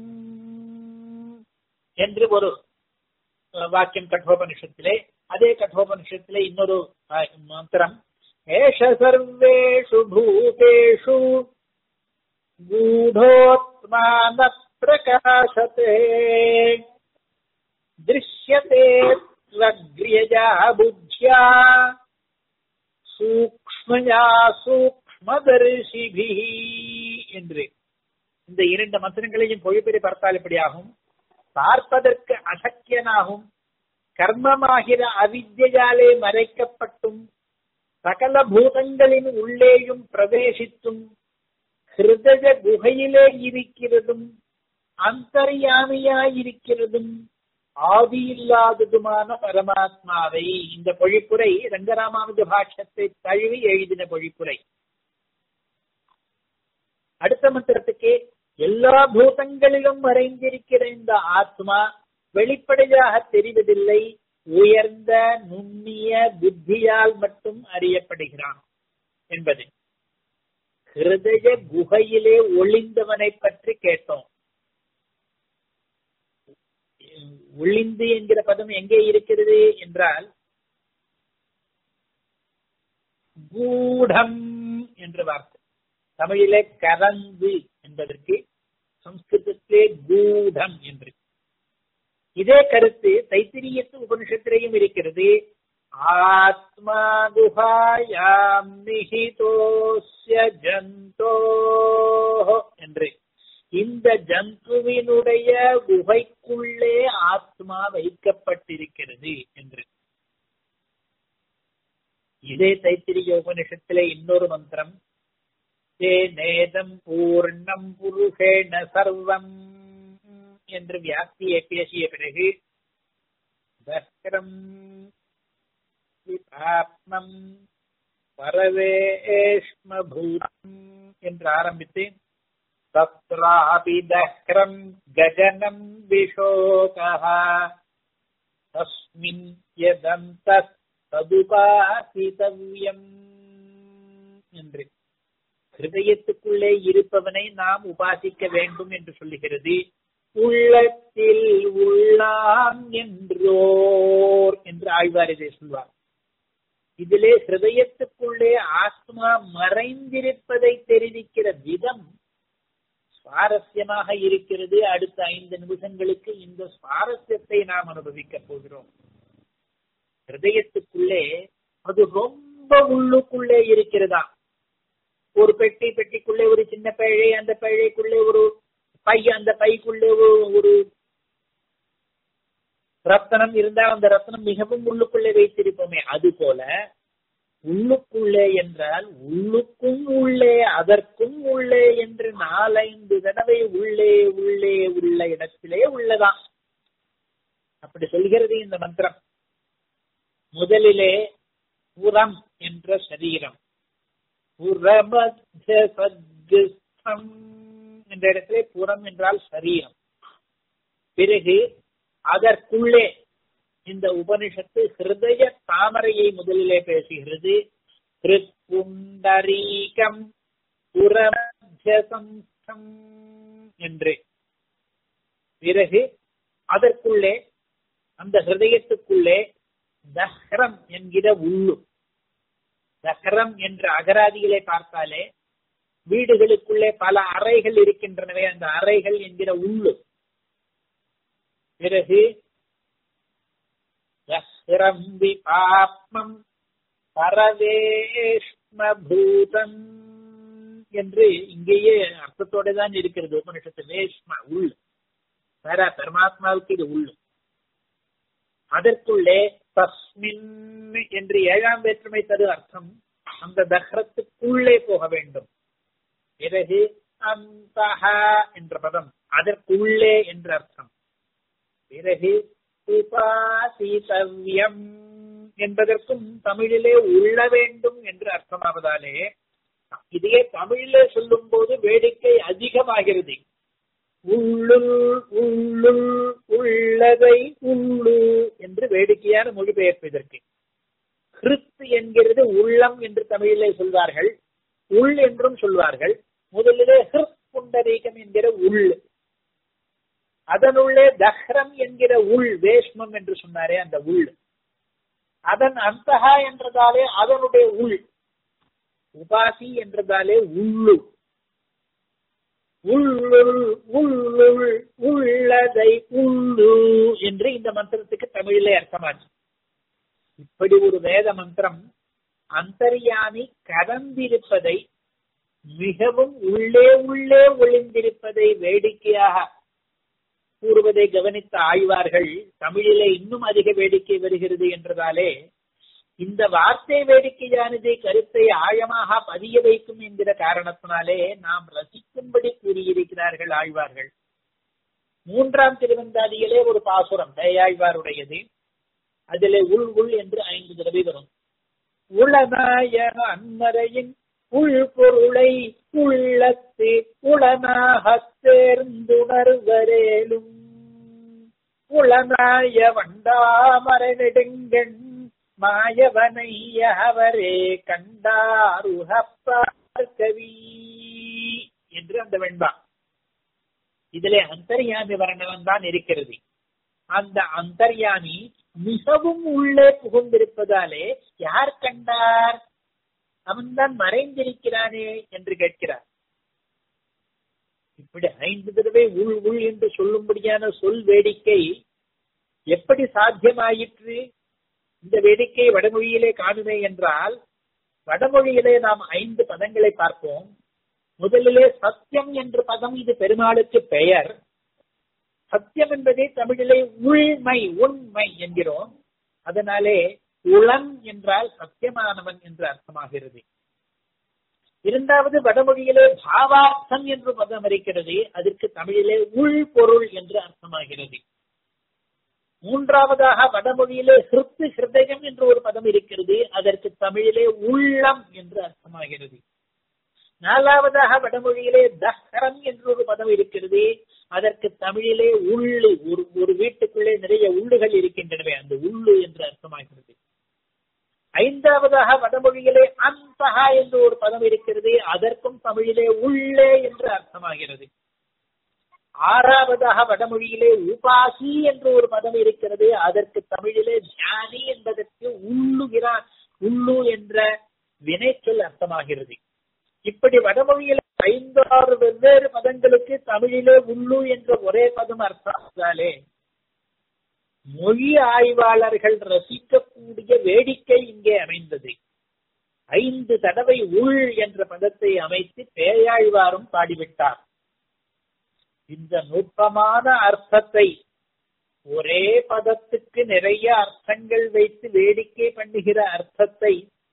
என்று ஒரு வாக்கியம் கட்டோபனிஷத்திலே அதே கட்டோபனிஷத்திலே இன்னொரு மந்திரம் ஏஷ சர்வேஷு பூதேஷு गूढोत्मान प्रकाशते दृश्यते त्वग्र्यजा बुद्ध्या சூக்மயா சூக்மதரிசிபி என்று இந்த இரண்டு மந்திரங்களையும் பொழிப்பெறி பார்த்தால் இப்படியாகும் பார்ப்பதற்கு அசக்கியனாகும் கர்மமாகிற அவித்யாலே மறைக்கப்பட்டும் சகல பூதங்களின் உள்ளேயும் பிரவேசித்தும் ஹிருதய குகையிலே இருக்கிறதும் அந்தர்யாமியாயிருக்கிறதும் ஆதி இல்லாததுமான பரமாத்மாவை இந்த பொழிப்புரை ரங்கராமானுஜ பாஷ்யத்தை தழுவி எழுதின பொழிப்புரை அடுத்த மந்திரத்துக்கு எல்லா பூதங்களிலும் மறைந்திருக்கிற இந்த ஆத்மா வெளிப்படையாக தெரிவதில்லை உயர்ந்த நுண்ணிய புத்தியால் மட்டும் அறியப்படுகிறான் என்பது ஹிருதய குகையிலே ஒளிந்தவனை பற்றி கேட்டோம் ஒளிந்து என்கிற பதம் எங்கே இருக்கிறது என்றால் கூடம் என்ற வார்த்தை தமிழிலே கலந்து என்பதற்கு சம்ஸ்கிருதத்திலே கூடம் என்று இதே கருத்து தைத்திரியத்து உபனிஷத்திலேயும் இருக்கிறது ஆத்மா குஹாயாம் நிஹிதோஸ்ய ஜந்தோ என்று இந்த ஜந்துவினுடைய குகைக்குள்ளே ஆத்மா வைக்கப்பட்டிருக்கிறது என்று இதே தைத்திரிய உபனிஷத்திலே இன்னொரு மந்திரம் தே நேதம் பூர்ணம் புருஷேண சர்வம் என்று வியாப்தியை பேசிய பிறகு தஸ்கரம் ஆத்மம் பரவேஷ்ம பூதம் என்று ஆரம்பித்து तत्रापि दह्रम् गगनम् विशोकः तस्मिन् यदन्तः ததுபாசிதவ்யம் என்று ஹிருதயத்துக்குள்ளே இருப்பவனை நாம் உபாசிக்க வேண்டும் என்று சொல்லுகிறது உள்ளத்தில் உள்ளாம் என்றோர் என்று ஆழ்வார் இதை சொல்வார் இதிலே ஹிருதயத்துக்குள்ளே ஆத்மா மறைந்திருப்பதை தெரிவிக்கிற விதம் சுவாரஸ்யமாக இருக்கிறது அடுத்த ஐந்து நிமிஷங்களுக்கு இந்த சுவாரஸ்யத்தை நாம் அனுபவிக்க போகிறோம் ஹிருதயத்துக்குள்ளே அது ரொம்ப உள்ளுக்குள்ளே இருக்கிறதா ஒரு பெட்டி பெட்டிக்குள்ளே ஒரு சின்ன பேழை அந்த பேழைக்குள்ளே ஒரு பை அந்த பைக்குள்ளே ஒரு ரத்தனம் இருந்தா அந்த ரத்தனம் மிகவும் உள்ளுக்குள்ளே வைத்திருப்போமே அது போல உள்ளுக்குள்ளே என்றால் உள்ளுக்கும் உள்ளே அதற்கும் உள்ளே என்று நாலைந்து தடவை உள்ளே உள்ளே உள்ள இடத்திலே உள்ளதான் அப்படி சொல்கிறது இந்த மந்திரம் முதலிலே புறம் என்ற சரீரம் புறமத்திய சத்கிஸ்தம் என்ற இடத்திலே புறம் என்றால் சரீரம் பிறகு அதற்குள்ளே இந்த உபனிஷத்து ஹிருதய தாமரையை முதலிலே பேசுகிறது புண்டரீகம் புறமத்தியசம்சம் என்று பிறகு அதற்குள்ளே அந்த ஹிருதயத்துக்குள்ளே தஹ்ரம் என்கிற உள்ளு தஹ்ரம் என்ற அகராதிகளை பார்த்தாலே வீடுகளுக்குள்ளே பல அறைகள் இருக்கின்றனவே அந்த அறைகள் என்கிற உள்ளு பிறகு தஹ்ரம் விபாப்மம் பரவேஷ்மபூதம் என்று இங்கேயே அர்த்தத்தோட தான் இருக்கிறது உபனிஷத்து வேஷ்ம உள் வேற பரமாத்மாவுக்கு இது உள் அதற்குள்ளே தஸ்மின் என்று ஏழாம் வேற்றுமை தரு அர்த்தம் அந்த தஹ்ரத்துக்குள்ளே போக வேண்டும் பிறகு அந்த என்ற பதம் அதற்குள்ளே என்ற அர்த்தம் பிறகு உபாசிதவ்யம் என்பதற்கும் தமிழிலே உள்ள வேண்டும் என்று அர்த்தமாவதாலே இதையே தமிழிலே சொல்லும் போது வேடிக்கை அதிகமாகிறது உள்ளுள் உள்ளுள் உள்ளதை உள்ளு என்று வேடிக்கையான மொழிபெயர்ப்பு இதற்கு கிறிஸ்து என்கிறது உள்ளம் என்று தமிழிலே சொல்வார்கள் உள் என்றும் சொல்வார்கள் முதலிலே ஹிருத் புண்டரீகம் என்கிற உள் அதனுள்ளே தஹ்ரம் என்கிற உள் வேஷ்மம் என்று சொன்னாரே அந்த உள் அதன் அந்தகா என்றதாலே அதனுடைய உள் உபாசி என்றதாலே உள்ளு உள்ளுள் உள்ளுள் உள்ளதை உள்ளு என்று இந்த மந்திரத்துக்கு தமிழிலே அர்த்தமாச்சு இப்படி ஒரு வேத மந்திரம் அந்தர்யாமி கலந்திருப்பதை மிகவும் உள்ளே உள்ளே ஒளிந்திருப்பதை வேடிக்கையாக கூறுவதை கவனித்த ஆய்வார்கள் தமிழிலே இன்னும் அதிக வேடிக்கை வருகிறது என்றதாலே இந்த வார்த்தை வேடிக்கையானது கருத்தை ஆழமாக பதிய வைக்கும் என்கிற காரணத்தினாலே நாம் ரசிக்கும்படி கூறியிருக்கிறார்கள் ஆழ்வார்கள் மூன்றாம் திருவந்தாதியிலே ஒரு பாசுரம் தயாழ்வாருடையது அதிலே உள் உள் என்று ஐந்து தடவை வரும் உளநாய அன்மரையின் உள் பொருளை உள்ளத்து உளனாக தேர்ந்துணர்வரேலும் உளநாய வண்டாமரை நெடுங்கண் மாயவனைய அவரே கண்டாருகப்பார் கவி என்று அந்த வெண்பா இதிலே அந்தர்யாமி வர்ணனம் தான் இருக்கிறது அந்த அந்தர்யாமி மிகவும் உள்ளே புகுந்திருப்பதாலே யார் கண்டார் அவன்தான் மறைந்திருக்கிறானே என்று கேட்கிறார் இப்படி ஐந்து தடவை உள் உள் என்று சொல்லும்படியான சொல் வேடிக்கை எப்படி சாத்தியமாயிற்று இந்த வேடிக்கை வடமொழியிலே காணுமே என்றால் வடமொழியிலே நாம் ஐந்து பதங்களை பார்ப்போம் முதலிலே சத்தியம் என்ற பதம் இது பெருமாளுக்கு பெயர் சத்தியம் என்பதை தமிழிலே உள்மை உண்மை என்கிறோம் அதனாலே உளன் என்றால் சத்தியமானவன் என்று அர்த்தமாகிறது இரண்டாவது வடமொழியிலே பாவார்த்தம் என்று பதம் இருக்கிறது அதற்கு தமிழிலே உள் பொருள் என்று அர்த்தமாகிறது மூன்றாவதாக வடமொழியிலே ஹிருத்து ஹிருதயம் என்று ஒரு பதம் இருக்கிறது அதற்கு தமிழிலே உள்ளம் என்று அர்த்தமாகிறது நாலாவதாக வடமொழியிலே தஹரம் என்று ஒரு பதம் இருக்கிறது அதற்கு தமிழிலே உள்ளு ஒரு ஒரு வீட்டுக்குள்ளே நிறைய உள்ளுகள் இருக்கின்றனவே அந்த உள்ளு என்று அர்த்தமாகிறது ஐந்தாவதாக வடமொழியிலே அந்தகா என்று ஒரு பதம் இருக்கிறது அதற்கும் தமிழிலே உள்ளே என்று அர்த்தமாகிறது ஆறாவதாக வடமொழியிலே உபாசி என்று ஒரு பதம் இருக்கிறது அதற்கு தமிழிலே தியானி என்பதற்கு உள்ளுகிறான் உள்ளு என்ற வினைச்சொல் அர்த்தமாகிறது இப்படி வடமொழியில ஐந்தாறு வெவ்வேறு பதங்களுக்கு தமிழிலே உள்ளு என்ற ஒரே பதம் அர்த்தமாலே மொழி ஆய்வாளர்கள் ரசிக்கக்கூடிய வேடிக்கை இங்கே அமைந்தது ஐந்து தடவை உள் என்ற பதத்தை அமைத்து பேயாழ்வாரும் பாடிவிட்டார் இந்த நுட்பமான அர்த்தத்தை ஒரே பதத்துக்கு நிறைய அர்த்தங்கள் வைத்து வேடிக்கை பண்ணுகிற அர்த்தத்தை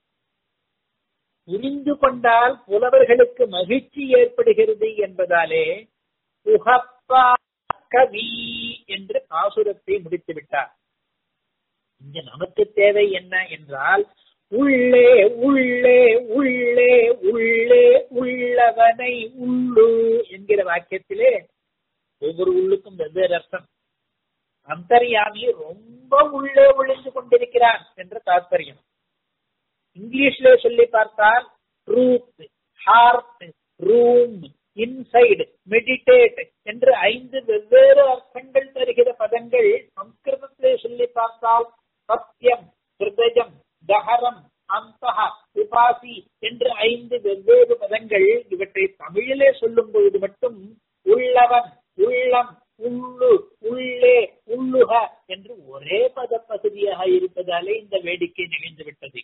புரிந்து கொண்டால் புலவர்களுக்கு மகிழ்ச்சி ஏற்படுகிறது என்பதாலே உகப்பா கவி என்று பாசுரத்தை முடித்து விட்டார் இங்க நமக்கு தேவை என்ன என்றால் உள்ளே உள்ளே உள்ளே உள்ளே உள்ளவனை உள்ளு என்கிற வாக்கியத்திலே ஒவ்வொரு உள்ளுக்கும் வெவ்வேறு அர்த்தம் அந்தர்யாமி ரொம்ப உள்ளே ஒளிந்து கொண்டிருக்கிறான் என்ற தாற்பயம் இங்கிலீஷ்ல சொல்லி பார்த்தால் truth heart room inside meditate என்று ஐந்து வெவ்வேறு அர்த்தங்கள் தருகிற பதங்கள் சம்ஸ்கிருதத்திலே சொல்லி பார்த்தால் சத்தியம் ஹிருதயம் தஹரம் அந்தஹ உபாசி என்று ஐந்து வெவ்வேறு பதங்கள் இவற்றை தமிழிலே சொல்லும் பொழுது மட்டும் உள்ளவன் உள்ளம் உள்ளு உள்ளே உள்ளுக என்று ஒரே பத பகுதியாக இருப்பதாலே இந்த வேடிக்கை நிகழ்ந்து விட்டது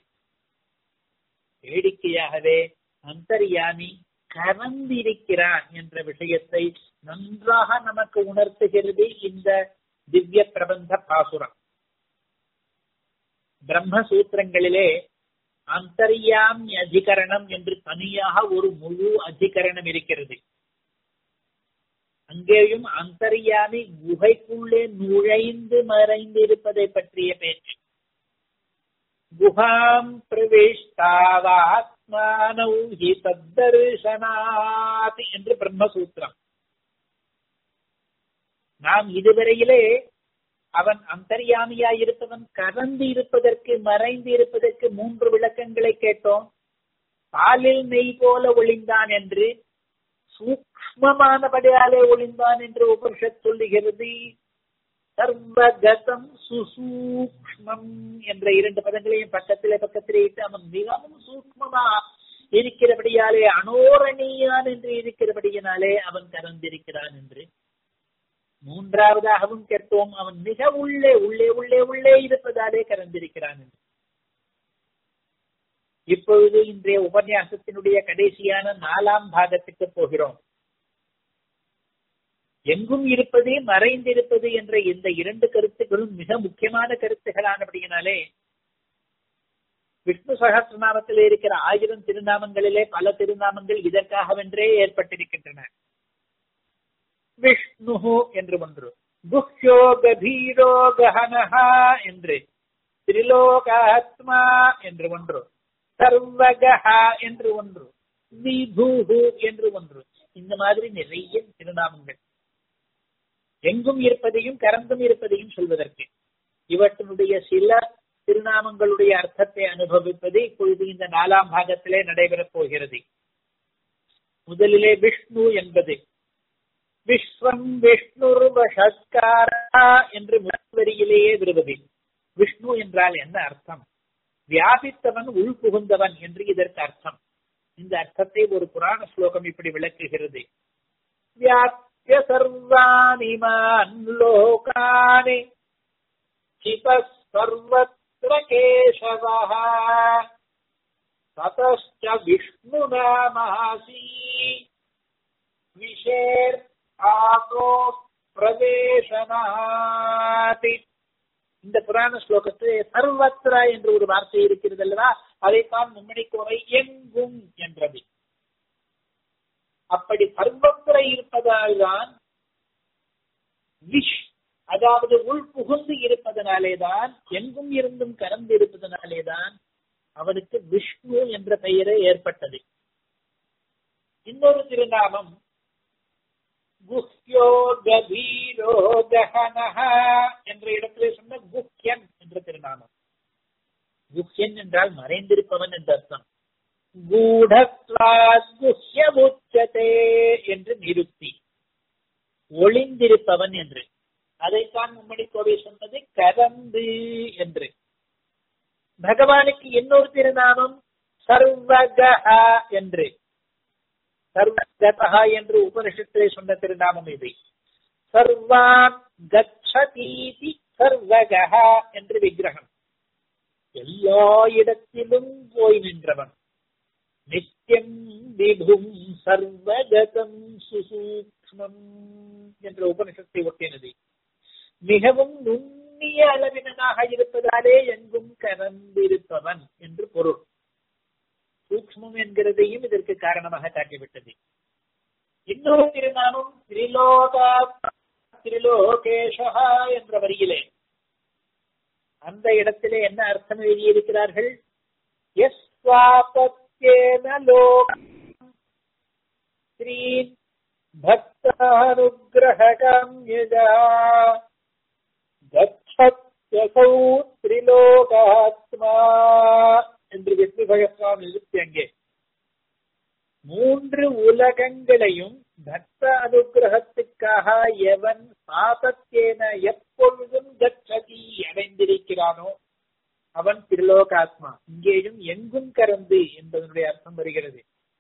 வேடிக்கையாகவே அந்தர்யாமி கலந்திருக்கிறான் என்ற விஷயத்தை நன்றாக நமக்கு உணர்த்துகிறது இந்த திவ்ய பிரபந்த பாசுரம் பிரம்மசூத்திரங்களிலே அந்தர்யாம் அதிகரணம் என்று தனியாக ஒரு முழு அதிகரணம் இருக்கிறது அங்கேயும் அந்தர்யாமி குகைக்குள்ளே நுழைந்து மறைந்து இருப்பதை பற்றிய பேச்சு குஹாம் பிரவேஷ்டாவாத்மானௌ ஹி தத்தர்சனாத் என்று பிரம்மசூத்திரம் நாம் இதுவரையிலே அவன் அந்தர்யாமியாய் இருப்பவன் கலந்து இருப்பதற்கு மறைந்து இருப்பதற்கு மூன்று விளக்கங்களை கேட்டோம் பாலில் நெய் போல ஒளிந்தான் என்று சூக்மமானபடியாலே ஒளிந்தான் என்று உபனிஷத் சொல்லுகிறது சர்வகதம் சுசூக்மம் என்ற இரண்டு பதங்களையும் பக்கத்திலே பக்கத்திலே இட்டு அவன் மிகவும் சூக்மமா இருக்கிறபடியாலே அனோரணியான் என்று இருக்கிறபடியினாலே அவன் கலந்திருக்கிறான் என்று மூன்றாவதாகவும் கேட்போம் அவன் மிக உள்ளே உள்ளே உள்ளே உள்ளே இருப்பதாலே கலந்திருக்கிறான் என்று இப்பொழுது இன்றைய உபன்யாசத்தினுடைய கடைசியான நாலாம் பாகத்துக்கு போகிறோம் எங்கும் இருப்பது மறைந்திருப்பது என்ற இந்த இரண்டு கருத்துக்களும் மிக முக்கியமான கருத்துகளானபடியினாலே விஷ்ணு சகசிரநாமத்தில் இருக்கிற ஆயிரம் திருநாமங்களிலே பல திருநாமங்கள் இதற்காகவென்றே ஏற்பட்டிருக்கின்றன விஷ்ணு என்று ஒன்று குஹ்யோ கபீரோ கஹனஹா என்று திரிலோகாத்மா என்று ஒன்று சர்வகஹா என்று ஒன்று விபுஹு என்று ஒன்று இந்த மாதிரி நிறைய திருநாமங்கள் எங்கும் இருப்பதையும் கறந்தும் இருப்பதையும் சொல்வதற்கு இவற்றினுடைய சில திருநாமங்களுடைய அர்த்தத்தை அனுபவிப்பது இப்பொழுது இந்த நாலாம் பாகத்திலே நடைபெறப் போகிறது முதலிலே விஷ்ணு என்பது விஸ்வம் விஷ்ணுர் வஷத்காரா என்று முதல்வரியிலேயே விடுவது விஷ்ணு என்றால் என்ன அர்த்தம் வியாபித்தவன் உள் புகுந்தவன் என்று இதற்கு அர்த்தம் இந்த அர்த்தத்தை ஒரு புராண ஸ்லோகம் இப்படி விளக்குகிறது வியாபிய சர்வானிமான் லோகானி சர்வத்திர கேசவः ततश्च विष्णुनामासी विशेर् ஆசோ பிரவேசனாதி இந்த புராண ஸ்லோகத்தில் சர்வத்ரா என்று ஒரு வார்த்தை இருக்கிறது அல்லவா அதைத்தான் மும்மணி கோவை எங்கும் என்றது அப்படி சர்வத்திர இருப்பதால் தான் விஷ் அதாவது உள் புகுந்து இருப்பதனாலேதான் எங்கும் இருந்தும் கலந்து இருப்பதனாலேதான் அவனுக்கு விஷ்ணு என்ற பெயரே ஏற்பட்டது இன்னொரு திருநாமம் குஹ்யோ கபீரோ கஹனஹ என்ற இடத்திலே சொன்ன குஹ்யன் என்ற திருநாமம் குஹ்யன் என்றால் மறைந்திருப்பவன் என்ற அர்த்தம் குஹ்யமுச்சதே என்று நிறுத்தி ஒளிந்திருப்பவன் என்று அதைத்தான் மும்மணி கோவை சொன்னது கரந்து என்று பகவானுக்கு இன்னொரு திருநாமம் சர்வகஹ என்று சர்வகதா என்று உபனிஷத்திலே சொன்ன திருநாமம் இது சர்வான் கச்சதீதி சர்வகஹ என்று விக்கிரகம் எல்லா இடத்திலும் போய் நின்றவன் நித்தியம் விபும் சர்வகதம் சுசூக்மம் என்ற உபனிஷத்தை ஒட்டினது மிகவும் நுண்ணிய அளவினனாக இருப்பதாலே எங்கும் கலந்திருப்பவன் என்று பொருள் சூக்மம் என்கிறதையும் இதற்கு காரணமாக காட்டிவிட்டது இன்னொரு திருநாமம் திரிலோகா திரிலோகேஷா என்ற வரியிலே அந்த இடத்திலே என்ன அர்த்தம் எழுதியிருக்கிறார்கள் எஸ் ஸ்ரீன் பக்தானுகிரகம் கச்சத்யசௌ திரிலோகாத்மா என்று விஷ்ணு பகவான் நிறுத்தி அங்கே மூன்று உலகங்களையும் பக்த அனுகிரகத்துக்காக எவன் பாபத்தேன எப்பொழுதும் கச்சதி அடைந்திருக்கிறானோ அவன் திருலோகாத்மா இங்கேயும் எங்கும் கறந்து என்பதனுடைய அர்த்தம் வருகிறது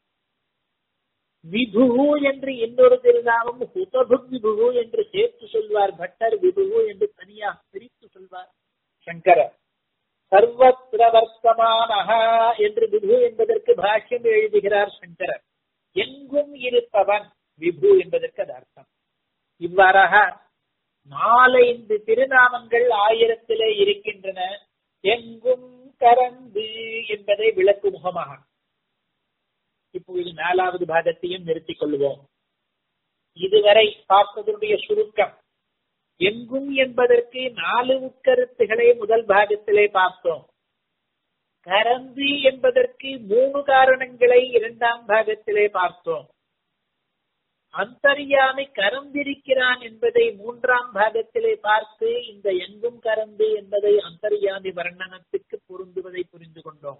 விபு என்று இன்னொரு திருநாமம் ஹுதபுக் விபு என்று சேர்த்து சொல்வார் பட்டர் விபு என்று தனியாக பிரித்து சொல்வார் சங்கரர் சர்வத்திர வர்த்தமானஹ என்று விபு என்பதற்கு பாஷ்யம் எழுதுகிறார் சங்கரர் எங்கும் இருப்பவன் விபு என்பதற்கு அது அர்த்தம் இவ்வாறாக நாலைந்து திருநாமங்கள் ஆயிரத்திலே இருக்கின்றன எங்கும் கரந்து என்பதை விளக்கு முகமாக இப்பொழுது நாலாவது பாகத்தையும் நிறுத்திக் கொள்வோம் இதுவரை பார்த்ததனுடைய சுருக்கம் எங்கும் என்பதற்கு நாலு உட்கருத்துகளை முதல் பாகத்திலே பார்த்தோம் கரந்து என்பதற்கு மூணு காரணங்களை இரண்டாம் பாகத்திலே பார்த்தோம் அந்தரியாமை கரந்திருக்கிறான் என்பதை மூன்றாம் பாகத்திலே பார்த்து இந்த எங்கும் கரந்து என்பதை அந்தரியாமி வர்ணனத்துக்கு பொருந்துவதை புரிந்து கொண்டோம்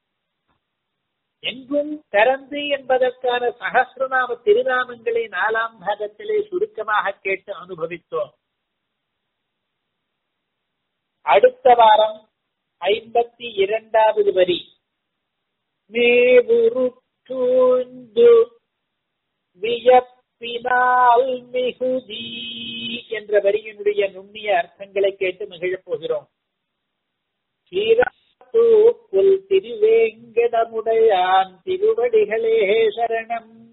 எங்கும் கரந்து என்பதற்கான சகசிரநாம திருநாமங்களை நாலாம் பாகத்திலே சுருக்கமாக கேட்டு அனுபவித்தோம் அடுத்த வாரம் ஐம்பத்தி இரண்டாவது வரி மேவுருச்சூந்து வியப்பினால் மிகுதி என்ற வரியினுடைய நுண்ணிய அர்த்தங்களை கேட்டு மகிழப் போகிறோம் ஸ்ரீராத்தூக்குள் திருவேங்கடமுடையான் திருவடிகளே சரணம்